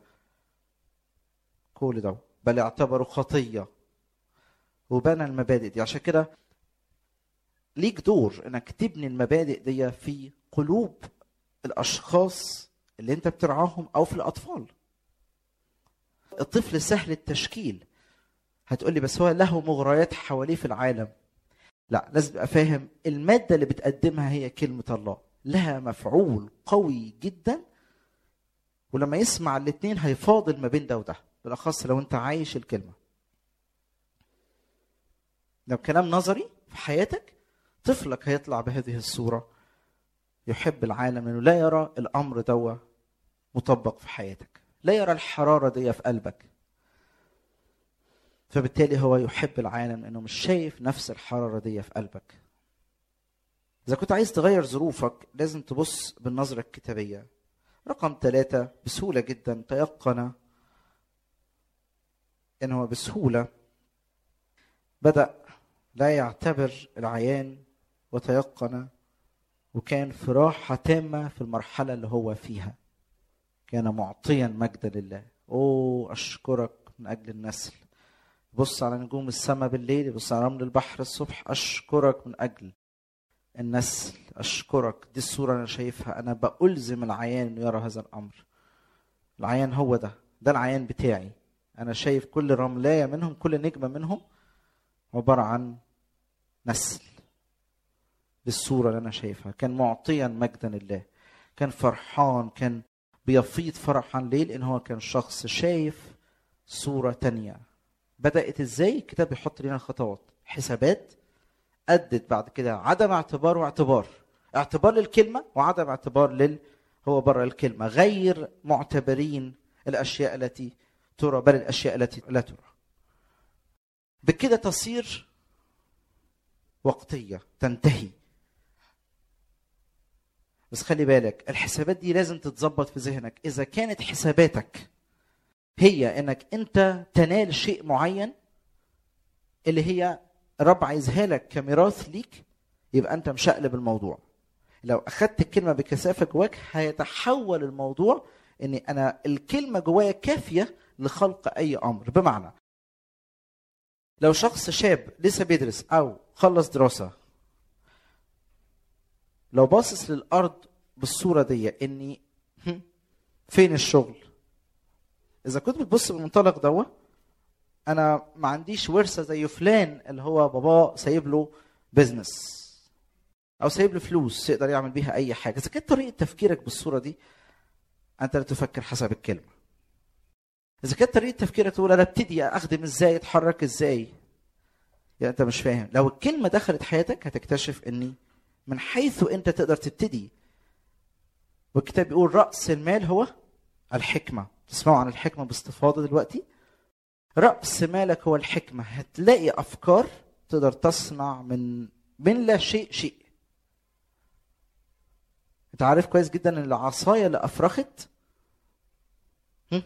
كل ده بل يعتبره خطيه وبنى المبادئ دي عشان كده ليك دور انك تبني المبادئ دي في قلوب الاشخاص اللي انت بترعاهم او في الاطفال الطفل سهل التشكيل هتقولي بس هو له مغريات حواليه في العالم لا لازم تبقى فاهم المادة اللي بتقدمها هي كلمة الله لها مفعول قوي جدا ولما يسمع الاتنين هيفاضل ما بين ده وده بالاخص لو انت عايش الكلمة لو كلام نظري في حياتك طفلك هيطلع بهذه الصورة يحب العالم لانه لا يرى الامر دوا مطبق في حياتك لا يرى الحرارة دي في قلبك فبالتالي هو يحب العالم لانه مش شايف نفس الحراره دي في قلبك اذا كنت عايز تغير ظروفك لازم تبص بالنظره الكتابيه رقم ثلاثة بسهولة جدا تيقن انه بسهولة بدأ لا يعتبر العيان وتيقن وكان في راحة تامة في المرحلة اللي هو فيها كان معطيا مجدا لله اوه اشكرك من اجل النسل بص على نجوم السماء بالليل بص على رمل البحر الصبح اشكرك من اجل النسل اشكرك دي الصوره انا شايفها انا بألزم العيان انه يرى هذا الامر العيان هو ده ده العيان بتاعي انا شايف كل رملايه منهم كل نجمه منهم عباره عن نسل بالصوره اللي انا شايفها كان معطيا مجدا لله كان فرحان كان بيفيض فرحا ليه لان هو كان شخص شايف صوره تانية بدات ازاي الكتاب بيحط لنا خطوات حسابات ادت بعد كده عدم اعتبار واعتبار اعتبار للكلمه وعدم اعتبار لل هو بره الكلمه غير معتبرين الاشياء التي ترى بل الاشياء التي لا ترى بكده تصير وقتيه تنتهي بس خلي بالك الحسابات دي لازم تتظبط في ذهنك اذا كانت حساباتك هي انك انت تنال شيء معين اللي هي الرب عايزها لك كميراث ليك يبقى انت مشقلب الموضوع لو اخدت الكلمه بكثافه جواك هيتحول الموضوع ان انا الكلمه جوايا كافيه لخلق اي امر بمعنى لو شخص شاب لسه بيدرس او خلص دراسه لو باصص للارض بالصوره دي اني فين الشغل اذا كنت بتبص بالمنطلق دوت انا ما عنديش ورثه زي فلان اللي هو باباه سايب له بزنس او سايب له فلوس يقدر يعمل بيها اي حاجه اذا كانت طريقه تفكيرك بالصوره دي انت لا تفكر حسب الكلمه اذا كانت طريقه تفكيرك تقول انا ابتدي اخدم ازاي اتحرك ازاي يعني انت مش فاهم لو الكلمه دخلت حياتك هتكتشف اني من حيث انت تقدر تبتدي والكتاب بيقول راس المال هو الحكمه تسمعوا عن الحكمه باستفاضه دلوقتي راس مالك هو الحكمه هتلاقي افكار تقدر تصنع من من لا شيء شيء انت عارف كويس جدا ان العصايه اللي افرخت هم؟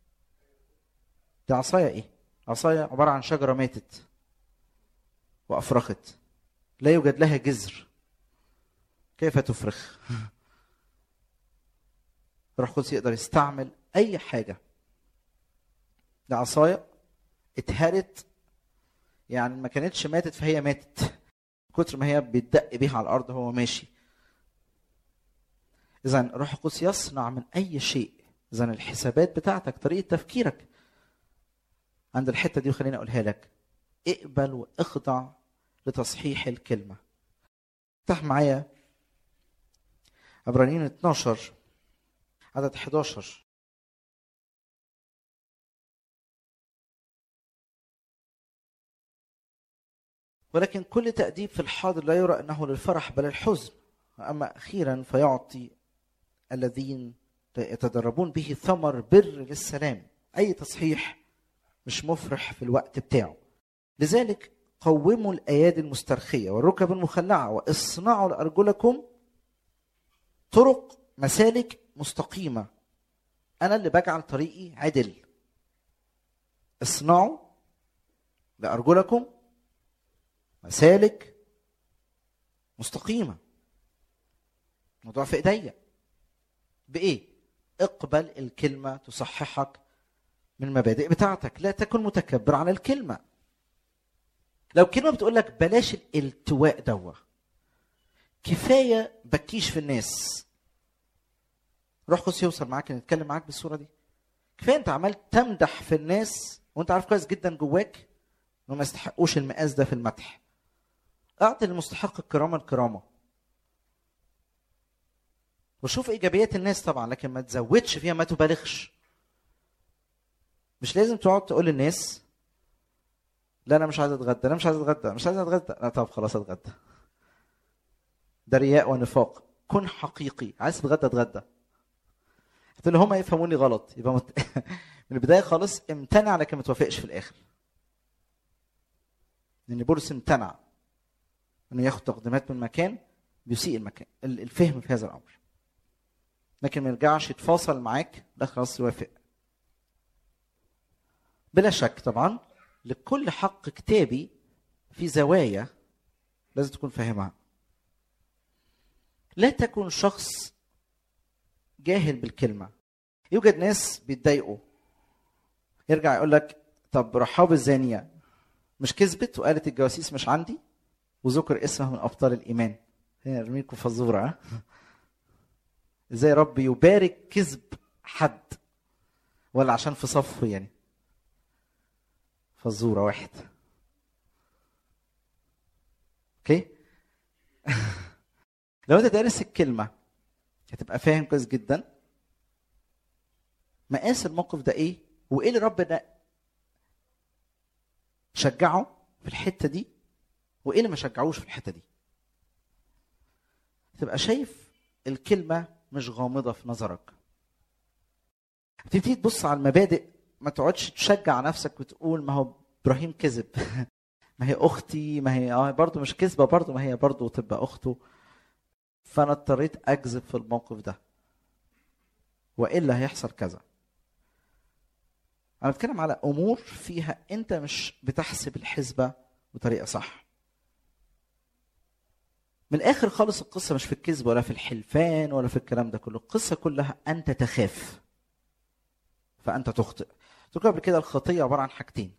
دي عصايه ايه عصايه عباره عن شجره ماتت وافرخت لا يوجد لها جذر كيف تفرخ روح القدس يقدر يستعمل اي حاجه ده عصايه اتهرت يعني ما كانتش ماتت فهي ماتت كتر ما هي بيتدق بيها على الارض وهو ماشي اذا الروح القدس يصنع من اي شيء اذا الحسابات بتاعتك طريقه تفكيرك عند الحته دي وخليني اقولها لك اقبل واخضع لتصحيح الكلمه افتح معايا عبرانيين 12 عدد 11 ولكن كل تأديب في الحاضر لا يرى أنه للفرح بل الحزن أما أخيرا فيعطي الذين يتدربون به ثمر بر للسلام أي تصحيح مش مفرح في الوقت بتاعه لذلك قوموا الأيادي المسترخية والركب المخلعة واصنعوا لأرجلكم طرق مسالك مستقيمة أنا اللي بجعل طريقي عدل اصنعوا لأرجلكم مسالك مستقيمة الموضوع في ايديا بايه اقبل الكلمة تصححك من المبادئ بتاعتك لا تكن متكبر على الكلمة لو كلمة بتقول لك بلاش الالتواء دوا كفاية بكيش في الناس روح قدس يوصل معاك نتكلم معاك بالصورة دي كفاية انت عمال تمدح في الناس وانت عارف كويس جدا جواك انهم ما يستحقوش المقاس ده في المدح اعطي للمستحق الكرامه الكرامه وشوف ايجابيات الناس طبعا لكن ما تزودش فيها ما تبالغش مش لازم تقعد تقول للناس لا انا مش عايز اتغدى انا مش عايز اتغدى مش عايز اتغدى لا طب خلاص اتغدى ده رياء ونفاق كن حقيقي عايز تتغدى اتغدى قلت له هما يفهموني غلط يبقى مت... من البدايه خالص امتنع لكن ما توافقش في الاخر لان بولس امتنع انه ياخد تقديمات من مكان بيسيء المكان الفهم في هذا الامر لكن ما يرجعش يتفاصل معاك لا خلاص يوافق بلا شك طبعا لكل حق كتابي في زوايا لازم تكون فاهمها لا تكن شخص جاهل بالكلمة يوجد ناس بيتضايقوا يرجع يقول لك طب رحاب الزانية مش كذبت وقالت الجواسيس مش عندي وذكر اسمها من ابطال الايمان هنا ارميكم فزوره ازاي رب يبارك كذب حد ولا عشان في صفه يعني فزوره واحد اوكي لو انت دارس الكلمه هتبقى فاهم كويس جدا مقاس الموقف ده ايه وايه اللي ربنا شجعه في الحته دي وايه اللي ما شجعوش في الحته دي تبقى شايف الكلمه مش غامضه في نظرك تبتدي تبص على المبادئ ما تقعدش تشجع نفسك وتقول ما هو ابراهيم كذب ما هي اختي ما هي اه برضه مش كذبه برضه ما هي برضه تبقى اخته فانا اضطريت اكذب في الموقف ده والا هيحصل كذا انا بتكلم على امور فيها انت مش بتحسب الحسبه بطريقه صح من الاخر خالص القصه مش في الكذب ولا في الحلفان ولا في الكلام ده كله القصه كلها انت تخاف فانت تخطئ قلت قبل كده الخطيه عباره عن حاجتين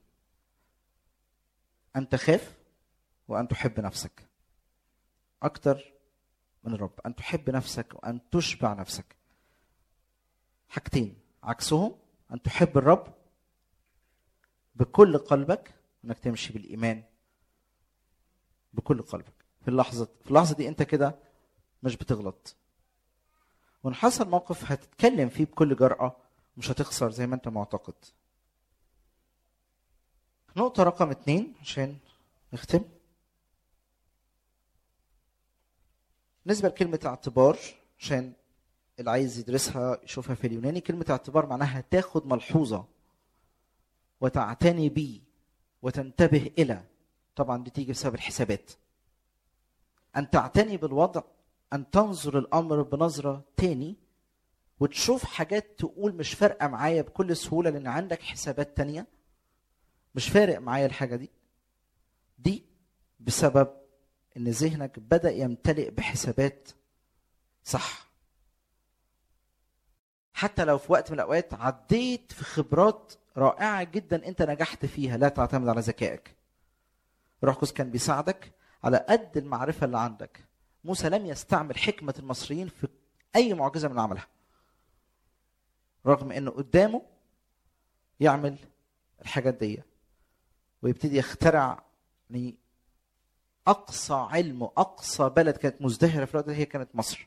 ان تخاف وان تحب نفسك اكتر من الرب ان تحب نفسك وان تشبع نفسك حاجتين عكسهم ان تحب الرب بكل قلبك انك تمشي بالايمان بكل قلبك في اللحظه في اللحظه دي انت كده مش بتغلط وان حصل موقف هتتكلم فيه بكل جرأة مش هتخسر زي ما انت معتقد نقطة رقم اتنين عشان نختم بالنسبة لكلمة اعتبار عشان اللي عايز يدرسها يشوفها في اليوناني كلمة اعتبار معناها تاخد ملحوظة وتعتني بيه وتنتبه إلى طبعا دي تيجي بسبب الحسابات أن تعتني بالوضع أن تنظر الأمر بنظرة تاني وتشوف حاجات تقول مش فارقة معايا بكل سهولة لأن عندك حسابات تانية مش فارق معايا الحاجة دي دي بسبب ان ذهنك بدا يمتلئ بحسابات صح حتى لو في وقت من الاوقات عديت في خبرات رائعه جدا انت نجحت فيها لا تعتمد على ذكائك روح القدس كان بيساعدك على قد المعرفه اللي عندك موسى لم يستعمل حكمه المصريين في اي معجزه من عملها رغم انه قدامه يعمل الحاجات دي ويبتدي يخترع يعني اقصى علم واقصى بلد كانت مزدهره في الوقت ده هي كانت مصر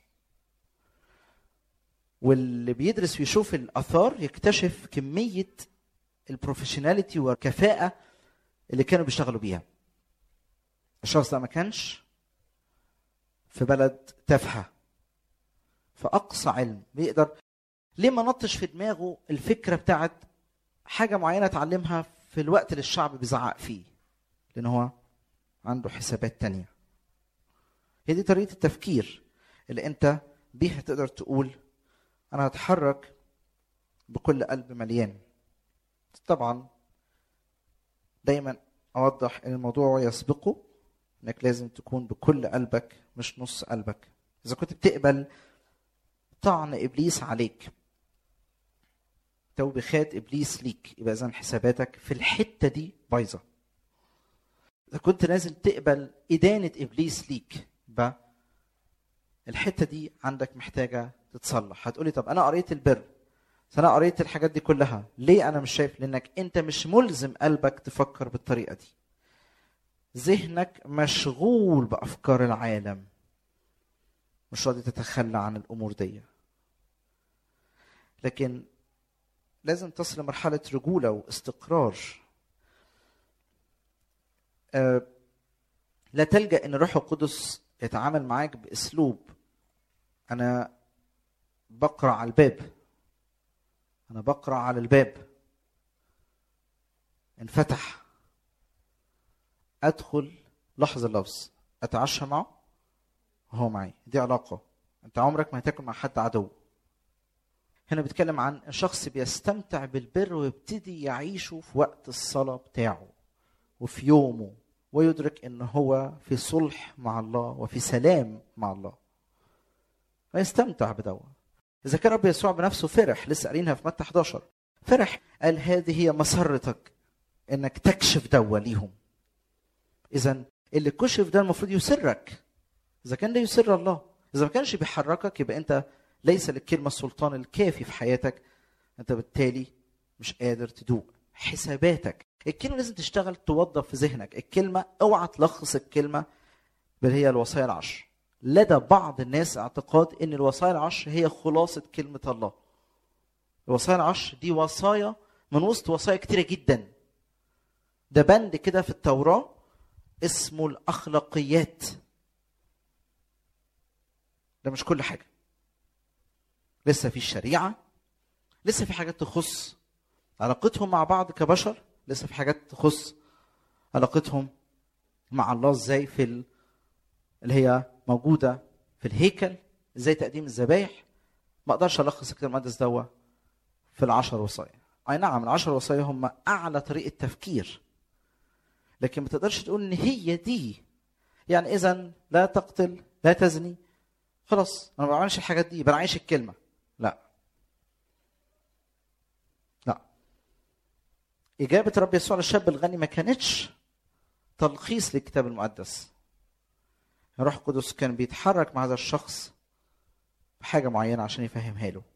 واللي بيدرس ويشوف الاثار يكتشف كميه البروفيشناليتي والكفاءه اللي كانوا بيشتغلوا بيها الشخص ده ما كانش في بلد تافهه فاقصى علم بيقدر ليه ما نطش في دماغه الفكره بتاعت حاجه معينه اتعلمها في الوقت اللي الشعب بيزعق فيه لان هو عنده حسابات تانية هي دي طريقه التفكير اللي انت بيها تقدر تقول انا هتحرك بكل قلب مليان طبعا دايما اوضح ان الموضوع يسبقه انك لازم تكون بكل قلبك مش نص قلبك اذا كنت بتقبل طعن ابليس عليك توبيخات ابليس ليك يبقى اذا حساباتك في الحته دي بايظه اذا كنت لازم تقبل ادانه ابليس ليك يبقى الحته دي عندك محتاجه تتصلح هتقولي طب انا قريت البر بس انا قريت الحاجات دي كلها ليه انا مش شايف لانك انت مش ملزم قلبك تفكر بالطريقه دي ذهنك مشغول بافكار العالم مش راضي تتخلى عن الامور دي لكن لازم تصل لمرحله رجوله واستقرار أه لا تلجا ان الروح القدس يتعامل معاك باسلوب انا بقرا على الباب انا بقرا على الباب انفتح ادخل لحظه اللفظ اتعشى معه وهو معي دي علاقه انت عمرك ما هتاكل مع حد عدو هنا بيتكلم عن شخص بيستمتع بالبر ويبتدي يعيشه في وقت الصلاه بتاعه وفي يومه ويدرك ان هو في صلح مع الله وفي سلام مع الله فيستمتع بدوا اذا كان رب يسوع بنفسه فرح لسه قارينها في متى 11 فرح قال هذه هي مسرتك انك تكشف دوا ليهم اذا اللي كشف ده المفروض يسرك اذا كان ده يسر الله اذا ما كانش بيحركك يبقى انت ليس للكلمه السلطان الكافي في حياتك انت بالتالي مش قادر تدوق حساباتك الكلمه لازم تشتغل توظف في ذهنك الكلمه اوعى تلخص الكلمه بل هي الوصايا العشر لدى بعض الناس اعتقاد ان الوصايا العشر هي خلاصه كلمه الله الوصايا العشر دي وصايا من وسط وصايا كتيره جدا ده بند كده في التوراه اسمه الاخلاقيات ده مش كل حاجه لسه في الشريعه لسه في حاجات تخص علاقتهم مع بعض كبشر لسه في حاجات تخص علاقتهم مع الله ازاي في ال... اللي هي موجوده في الهيكل ازاي تقديم الذبايح ما اقدرش الخص الكتاب المقدس دوا في العشر وصايا اي نعم العشر وصايا هم اعلى طريقه تفكير لكن ما تقدرش تقول ان هي دي يعني اذا لا تقتل لا تزني خلاص انا ما بعملش الحاجات دي بعيش الكلمه لا لا اجابه رب يسوع للشاب الغني ما كانتش تلخيص للكتاب المقدس الروح القدس كان بيتحرك مع هذا الشخص بحاجه معينه عشان يفهمها له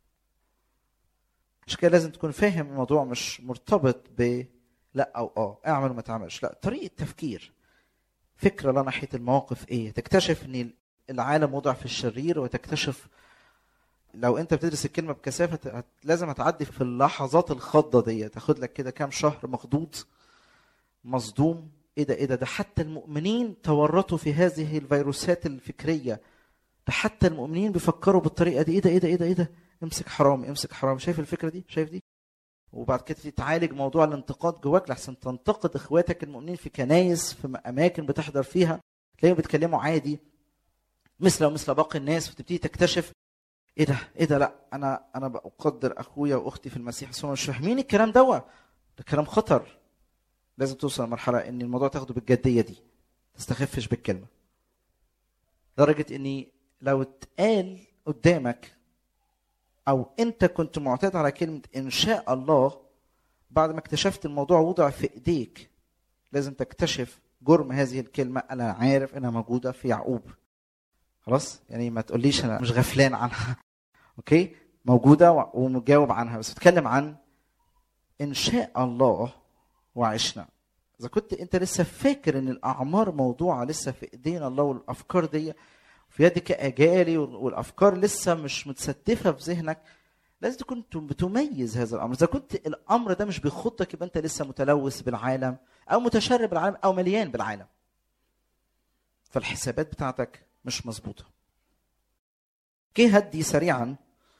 مش كده لازم تكون فاهم الموضوع مش مرتبط ب لا او اه اعمل وما تعملش لا طريقه تفكير فكره لا ناحيه المواقف ايه تكتشف ان العالم وضع في الشرير وتكتشف لو انت بتدرس الكلمه بكثافه هت... لازم هتعدي في اللحظات الخضه دي تاخد لك كده كام شهر مخضوض مصدوم ايه ده ايه ده ده حتى المؤمنين تورطوا في هذه الفيروسات الفكريه ده حتى المؤمنين بيفكروا بالطريقه دي ايه ده ايه ده ايه ده ايه ده امسك حرام امسك حرام شايف الفكره دي شايف دي وبعد كده تعالج موضوع الانتقاد جواك لحسن تنتقد اخواتك المؤمنين في كنايس في اماكن بتحضر فيها تلاقيهم بيتكلموا عادي مثل ومثل باقي الناس وتبتدي تكتشف ايه ده ايه ده لا انا انا بقدر اخويا واختي في المسيح بس هم مش فاهمين الكلام دوا ده كلام خطر لازم توصل لمرحله ان الموضوع تاخده بالجديه دي تستخفش بالكلمه لدرجه اني لو اتقال قدامك او انت كنت معتاد على كلمه ان شاء الله بعد ما اكتشفت الموضوع وضع في ايديك لازم تكتشف جرم هذه الكلمه انا عارف انها موجوده في يعقوب خلاص يعني ما تقوليش انا مش غفلان عنها اوكي موجوده ومجاوب عنها بس بتكلم عن ان شاء الله وعشنا اذا كنت انت لسه فاكر ان الاعمار موضوعه لسه في ايدينا الله والافكار دي في يدك اجالي والافكار لسه مش متستفه في ذهنك لازم تكون بتميز هذا الامر اذا كنت الامر ده مش بيخضك يبقى انت لسه متلوث بالعالم او متشرب بالعالم او مليان بالعالم فالحسابات بتاعتك مش مظبوطه جه هدي سريعا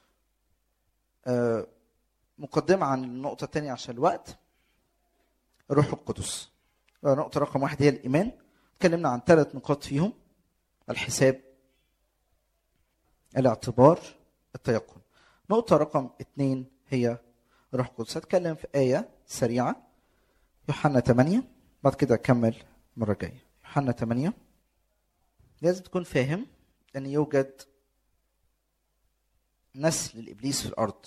مقدمة عن النقطة الثانية عشان الوقت الروح القدس نقطة رقم واحد هي الإيمان اتكلمنا عن ثلاث نقاط فيهم الحساب الاعتبار التيقن نقطة رقم اثنين هي الروح القدس هتكلم في آية سريعة يوحنا 8 بعد كده أكمل المرة الجاية يوحنا 8 لازم تكون فاهم أن يوجد نسل الإبليس في الأرض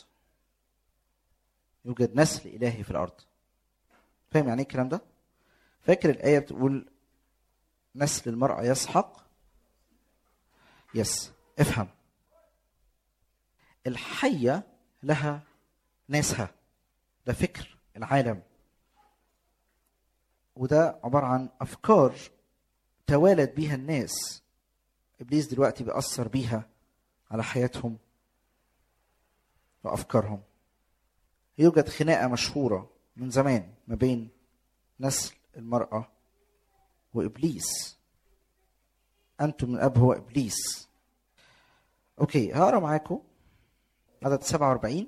يوجد نسل إلهي في الأرض فاهم يعني ايه الكلام ده؟ فاكر الآية بتقول نسل المرأة يسحق يس افهم الحية لها ناسها ده فكر العالم وده عبارة عن أفكار توالد بيها الناس إبليس دلوقتي بيأثر بيها على حياتهم وأفكارهم يوجد خناقة مشهورة من زمان ما بين نسل المرأة وإبليس أنتم من أب هو إبليس أوكي هقرا معاكم عدد 47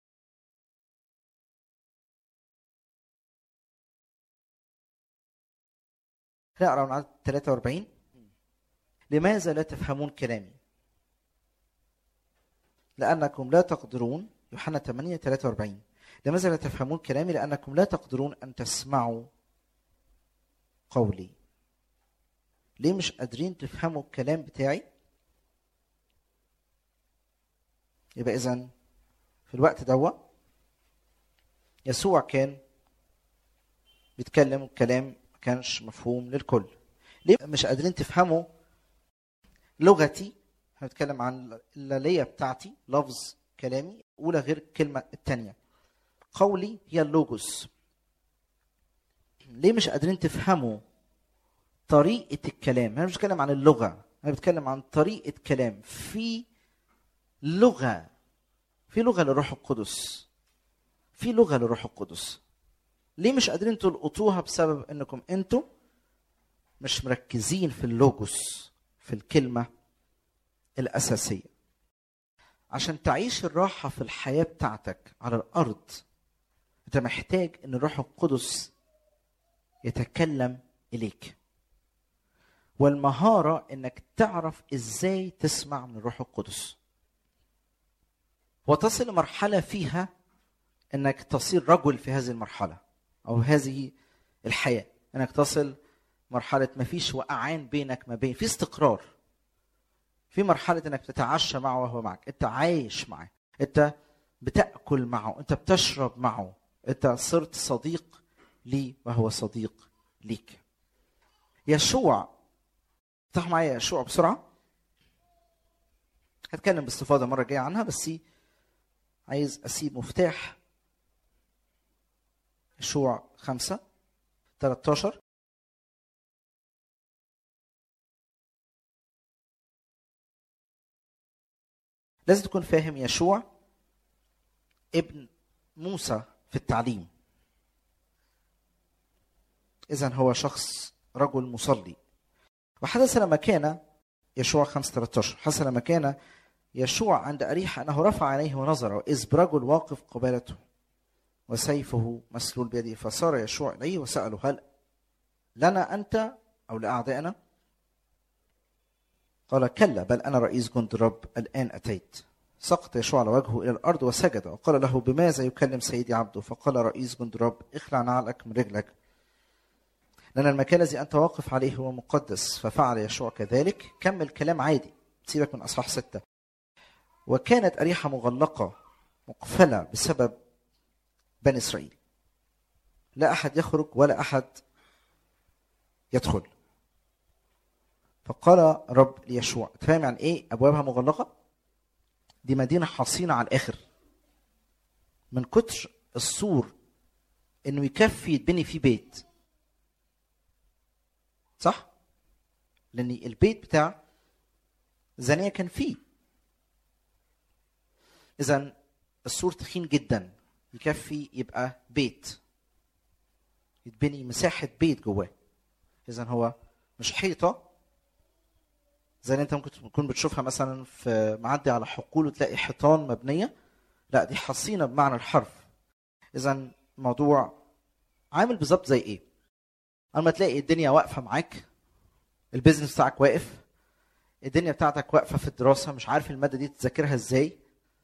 نقرا من عدد 43 لماذا لا تفهمون كلامي؟ لأنكم لا تقدرون يوحنا 8 43 لماذا لا تفهمون كلامي؟ لأنكم لا تقدرون أن تسمعوا قولي. ليه مش قادرين تفهموا الكلام بتاعي؟ يبقى إذا في الوقت دوا يسوع كان بيتكلم الكلام ما كانش مفهوم للكل. ليه مش قادرين تفهموا لغتي؟ هنتكلم عن اللالية بتاعتي لفظ كلامي أولى غير الكلمة الثانية. قولي هي اللوجوس ليه مش قادرين تفهموا طريقة الكلام أنا مش بتكلم عن اللغة أنا بتكلم عن طريقة كلام في لغة في لغة للروح القدس في لغة للروح القدس ليه مش قادرين تلقطوها بسبب انكم انتم مش مركزين في اللوجوس في الكلمة الأساسية عشان تعيش الراحة في الحياة بتاعتك على الأرض أنت محتاج إن الروح القدس يتكلم إليك والمهارة إنك تعرف إزاي تسمع من الروح القدس وتصل لمرحلة فيها إنك تصير رجل في هذه المرحلة أو هذه الحياة إنك تصل مرحلة ما فيش وقعان بينك ما بين في استقرار في مرحلة إنك تتعشى معه وهو معك أنت عايش معه أنت بتأكل معه أنت بتشرب معه أنت صرت صديق لي وهو صديق ليك يشوع افتحوا معايا يشوع بسرعة هتكلم باستفاضة مرة جاية عنها بس عايز أسيب مفتاح يشوع خمسة 13 لازم تكون فاهم يشوع ابن موسى في التعليم إذا هو شخص رجل مصلي وحدث لما كان يشوع 5 13 حدث لما كان يشوع عند أريحة أنه رفع عينيه ونظر إذ برجل واقف قبالته وسيفه مسلول بيده فصار يشوع إليه وسأله هل لنا أنت أو لأعدائنا؟ قال كلا بل أنا رئيس جند الرب الآن أتيت سقط يشوع على وجهه إلى الأرض وسجد وقال له بماذا يكلم سيدي عبده فقال رئيس جند الرب اخلع نعلك من رجلك لأن المكان الذي أنت واقف عليه هو مقدس ففعل يشوع كذلك كمل كلام عادي سيبك من أصحاح ستة وكانت أريحة مغلقة مقفلة بسبب بني إسرائيل لا أحد يخرج ولا أحد يدخل فقال رب ليشوع تفهم يعني ايه ابوابها مغلقه دي مدينه حصينه على الاخر من كتر السور انه يكفي يتبني فيه بيت صح لان البيت بتاع زانية كان فيه اذا السور تخين جدا يكفي يبقى بيت يتبني مساحه بيت جواه اذا هو مش حيطه زي اللي انت ممكن تكون بتشوفها مثلا في معدي على حقول وتلاقي حيطان مبنيه لا دي حصينه بمعنى الحرف اذا الموضوع عامل بالظبط زي ايه اما تلاقي الدنيا واقفه معاك البيزنس بتاعك واقف الدنيا بتاعتك واقفه في الدراسه مش عارف الماده دي تذاكرها ازاي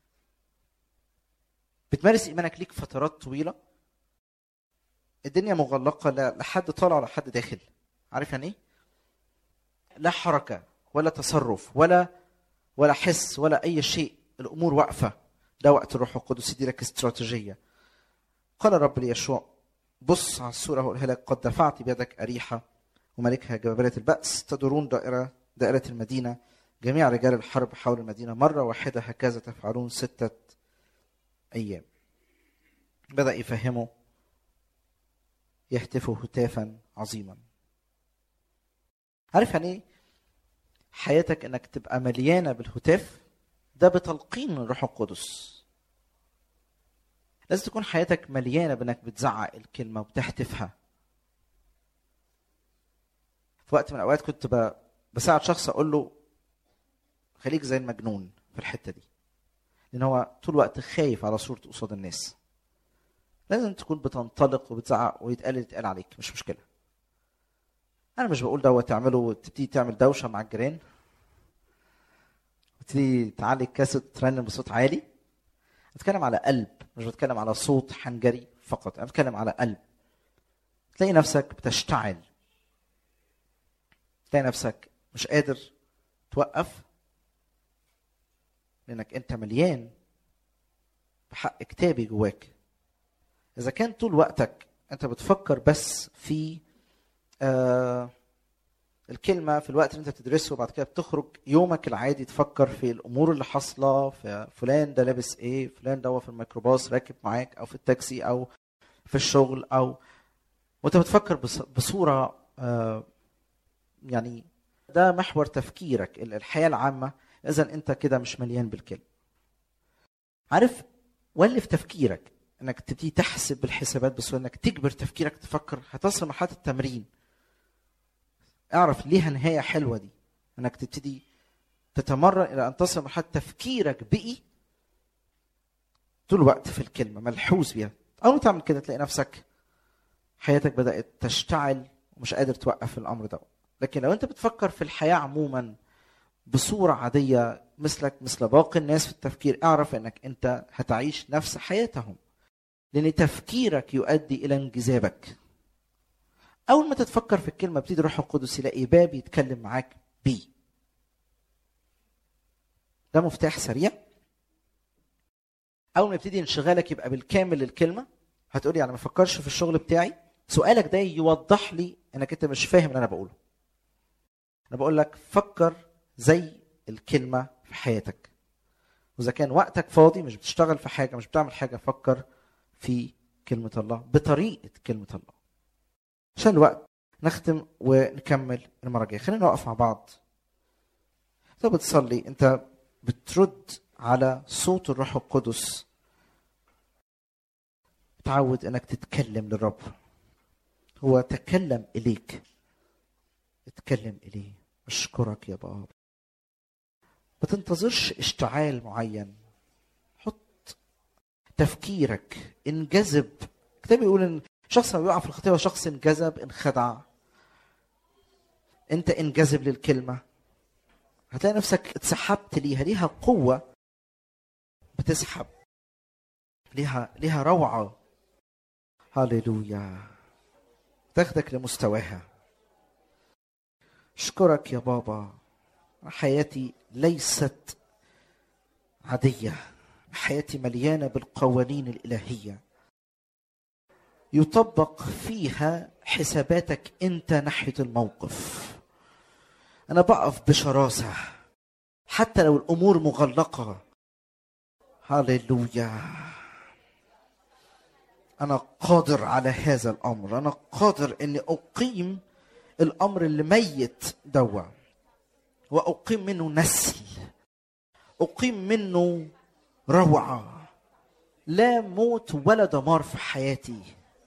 بتمارس ايمانك ليك فترات طويله الدنيا مغلقه لا حد طالع ولا حد داخل عارف يعني ايه لا حركه ولا تصرف ولا ولا حس ولا اي شيء الامور واقفه ده وقت الروح القدس يدي لك استراتيجيه قال رب ليشوع بص على الصوره هقولها لك قد دفعت بيدك اريحه وملكها جبابره البأس تدورون دائره دائره المدينه جميع رجال الحرب حول المدينه مره واحده هكذا تفعلون سته ايام بدا يفهمه يهتفوا هتافا عظيما عارف يعني ايه حياتك انك تبقى مليانه بالهتاف ده بتلقين من الروح القدس لازم تكون حياتك مليانه بانك بتزعق الكلمه وبتهتفها في وقت من الاوقات كنت ب- بساعد شخص اقول له خليك زي المجنون في الحته دي لان هو طول الوقت خايف على صورته قصاد الناس لازم تكون بتنطلق وبتزعق ويتقال اللي يتقال عليك مش مشكله انا مش بقول دوت تعمله وتبتدي تعمل دوشه مع الجيران وتبتدي تعلي الكاسيت ترنم بصوت عالي بتكلم على قلب مش بتكلم على صوت حنجري فقط انا بتكلم على قلب تلاقي نفسك بتشتعل تلاقي نفسك مش قادر توقف لانك انت مليان بحق كتابي جواك اذا كان طول وقتك انت بتفكر بس في آه الكلمه في الوقت اللي انت بتدرسه وبعد كده بتخرج يومك العادي تفكر في الامور اللي حاصله في فلان ده لابس ايه فلان ده هو في الميكروباص راكب معاك او في التاكسي او في الشغل او وانت بتفكر بص- بصوره آه يعني ده محور تفكيرك ال- الحياه العامه اذا انت كده مش مليان بالكلمه عارف ولف تفكيرك انك تبتدي تحسب الحسابات بس انك تجبر تفكيرك تفكر هتصل مرحله التمرين اعرف ليها نهايه حلوه دي انك تبتدي تتمرن الى ان تصل مرحله تفكيرك بقي طول الوقت في الكلمه ملحوظ بيها اول ما تعمل كده تلاقي نفسك حياتك بدات تشتعل ومش قادر توقف الامر ده لكن لو انت بتفكر في الحياه عموما بصوره عاديه مثلك مثل باقي الناس في التفكير اعرف انك انت هتعيش نفس حياتهم لان تفكيرك يؤدي الى انجذابك اول ما تتفكر في الكلمه بتيجي الروح القدس يلاقي باب يتكلم معاك بيه ده مفتاح سريع اول ما يبتدي انشغالك يبقى بالكامل للكلمه هتقولي انا ما بفكرش في الشغل بتاعي سؤالك ده يوضح لي انك انت مش فاهم اللي انا بقوله انا بقول لك فكر زي الكلمه في حياتك واذا كان وقتك فاضي مش بتشتغل في حاجه مش بتعمل حاجه فكر في كلمه الله بطريقه كلمه الله عشان الوقت نختم ونكمل المره الجايه خلينا نقف مع بعض انت بتصلي انت بترد على صوت الروح القدس تعود انك تتكلم للرب هو تكلم اليك اتكلم اليه اشكرك يا بابا ما تنتظرش اشتعال معين حط تفكيرك انجذب الكتاب بيقول ان شخص لما بيقع في الخطيه هو شخص انجذب انخدع انت انجذب للكلمه هتلاقي نفسك اتسحبت ليها ليها قوه بتسحب ليها ليها روعه هللويا تاخدك لمستواها اشكرك يا بابا حياتي ليست عاديه حياتي مليانه بالقوانين الالهيه يطبق فيها حساباتك انت ناحيه الموقف انا بقف بشراسه حتى لو الامور مغلقه هللويا انا قادر على هذا الامر انا قادر اني اقيم الامر اللي ميت دوا واقيم منه نسل اقيم منه روعه لا موت ولا دمار في حياتي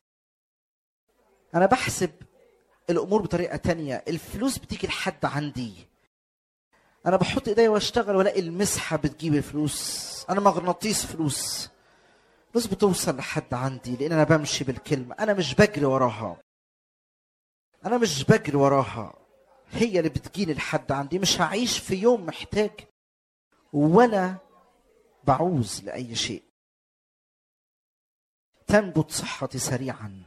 انا بحسب الامور بطريقه تانية الفلوس بتيجي لحد عندي انا بحط ايديا واشتغل والاقي المسحه بتجيب الفلوس انا مغناطيس فلوس فلوس بتوصل لحد عندي لان انا بمشي بالكلمه انا مش بجري وراها انا مش بجري وراها هي اللي بتجيلي لحد عندي مش هعيش في يوم محتاج ولا بعوز لاي شيء تنبت صحتي سريعا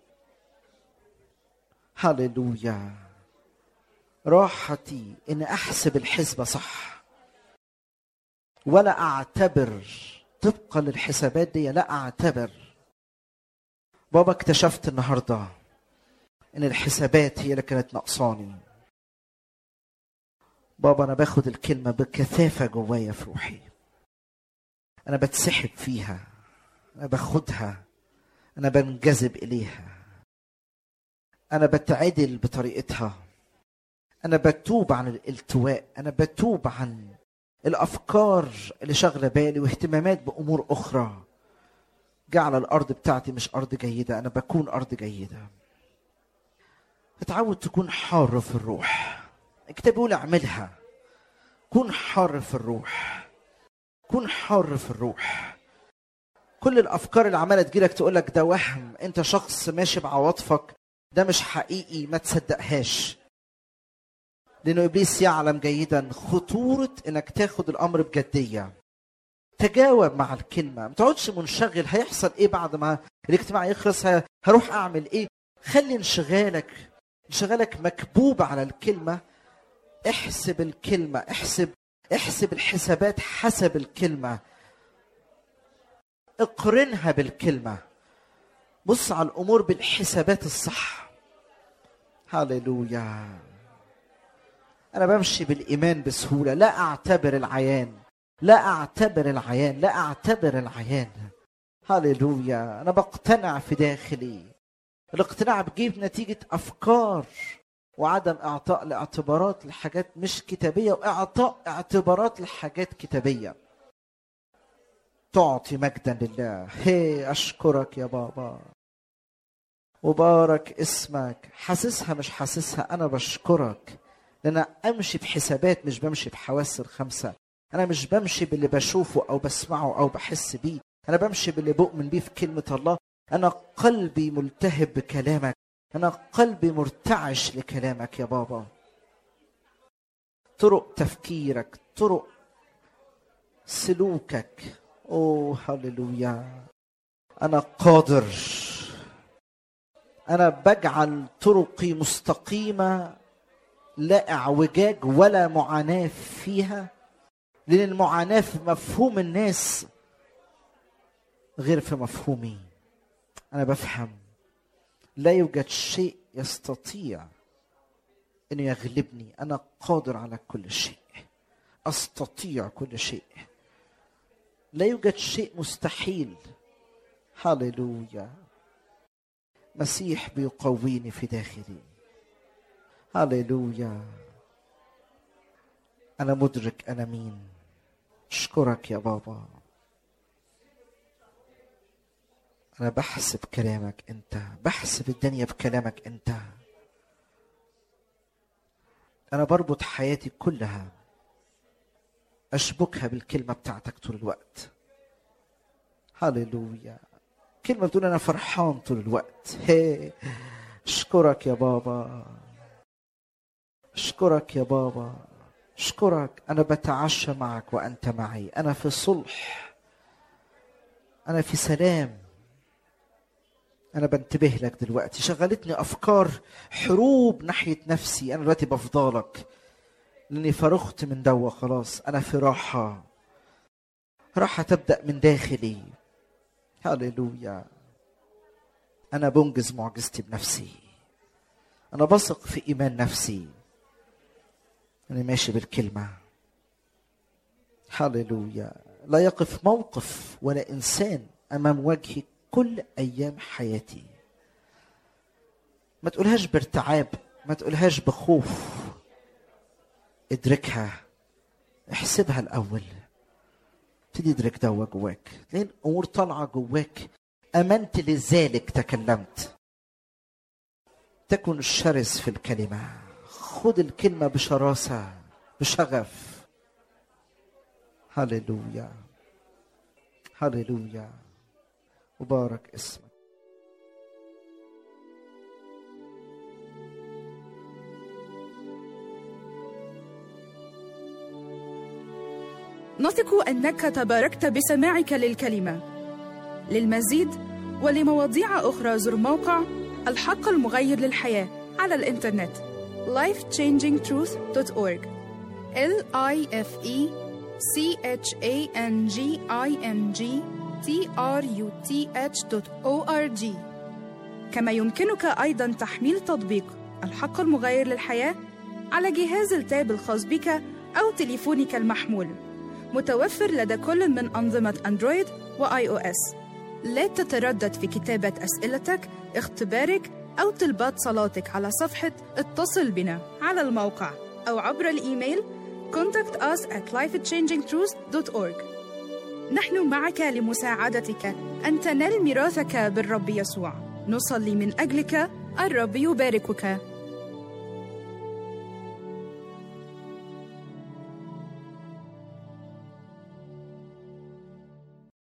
هللويا راحتي ان احسب الحسبه صح ولا اعتبر طبقا للحسابات دي لا اعتبر بابا اكتشفت النهارده ان الحسابات هي اللي كانت ناقصاني بابا انا باخد الكلمه بكثافه جوايا في روحي انا بتسحب فيها انا باخدها انا بنجذب اليها انا بتعدل بطريقتها انا بتوب عن الالتواء انا بتوب عن الافكار اللي شاغله بالي واهتمامات بامور اخرى جعل الارض بتاعتي مش ارض جيده انا بكون ارض جيده اتعود تكون حار في الروح الكتاب بيقول اعملها كن حار في الروح كن حار في الروح كل الافكار اللي عماله تجيلك تقول لك ده وهم انت شخص ماشي بعواطفك ده مش حقيقي ما تصدقهاش لانه ابليس يعلم جيدا خطوره انك تاخد الامر بجديه تجاوب مع الكلمه ما تقعدش منشغل هيحصل ايه بعد ما الاجتماع يخلص هروح اعمل ايه خلي انشغالك انشغالك مكبوب على الكلمه احسب الكلمه احسب احسب الحسابات حسب الكلمه اقرنها بالكلمه بص على الامور بالحسابات الصح هللويا انا بمشي بالايمان بسهوله لا اعتبر العيان لا اعتبر العيان لا اعتبر العيان هللويا انا بقتنع في داخلي الاقتناع بجيب نتيجه افكار وعدم اعطاء لاعتبارات لحاجات مش كتابيه واعطاء اعتبارات لحاجات كتابيه تعطي مجدا لله هي اشكرك يا بابا وبارك اسمك حاسسها مش حاسسها انا بشكرك لان امشي بحسابات مش بمشي بحواس الخمسه انا مش بمشي باللي بشوفه او بسمعه او بحس بيه انا بمشي باللي بؤمن بيه في كلمه الله انا قلبي ملتهب بكلامك انا قلبي مرتعش لكلامك يا بابا طرق تفكيرك طرق سلوكك اوه هللويا انا قادر انا بجعل طرقي مستقيمه لا اعوجاج ولا معاناه فيها لان المعاناه في مفهوم الناس غير في مفهومي انا بفهم لا يوجد شيء يستطيع انه يغلبني انا قادر على كل شيء استطيع كل شيء لا يوجد شيء مستحيل هللويا مسيح بيقويني في داخلي هللويا انا مدرك انا مين اشكرك يا بابا انا بحسب كلامك انت بحسب الدنيا بكلامك انت انا بربط حياتي كلها اشبكها بالكلمه بتاعتك طول الوقت هللويا كلمه بتقول انا فرحان طول الوقت هي اشكرك يا بابا اشكرك يا بابا اشكرك انا بتعشى معك وانت معي انا في صلح انا في سلام انا بنتبه لك دلوقتي شغلتني افكار حروب ناحيه نفسي انا دلوقتي بفضلك لاني فرغت من دوا خلاص انا في راحه راحة تبدأ من داخلي هللويا أنا بنجز معجزتي بنفسي أنا بثق في إيمان نفسي أنا ماشي بالكلمة هللويا لا يقف موقف ولا إنسان أمام وجهي كل أيام حياتي ما تقولهاش بارتعاب ما تقولهاش بخوف ادركها احسبها الأول ابتدي ادرك ده جواك تلاقي الأمور طالعة جواك امنت لذلك تكلمت تكن الشرس في الكلمه خذ الكلمه بشراسه بشغف هللويا هللويا مبارك اسمك نثق انك تباركت بسماعك للكلمه للمزيد ولمواضيع اخرى زر موقع الحق المغير للحياه على الانترنت lifechangingtruth.org l i f e c h a n g i n g t r u t h.org كما يمكنك ايضا تحميل تطبيق الحق المغير للحياه على جهاز التاب الخاص بك او تليفونك المحمول متوفر لدى كل من أنظمة أندرويد وآي أو إس. لا تتردد في كتابة أسئلتك، اختبارك أو طلبات صلاتك على صفحة اتصل بنا على الموقع أو عبر الإيميل contact us at lifechangingtruth.org نحن معك لمساعدتك أن تنال ميراثك بالرب يسوع نصلي من أجلك الرب يباركك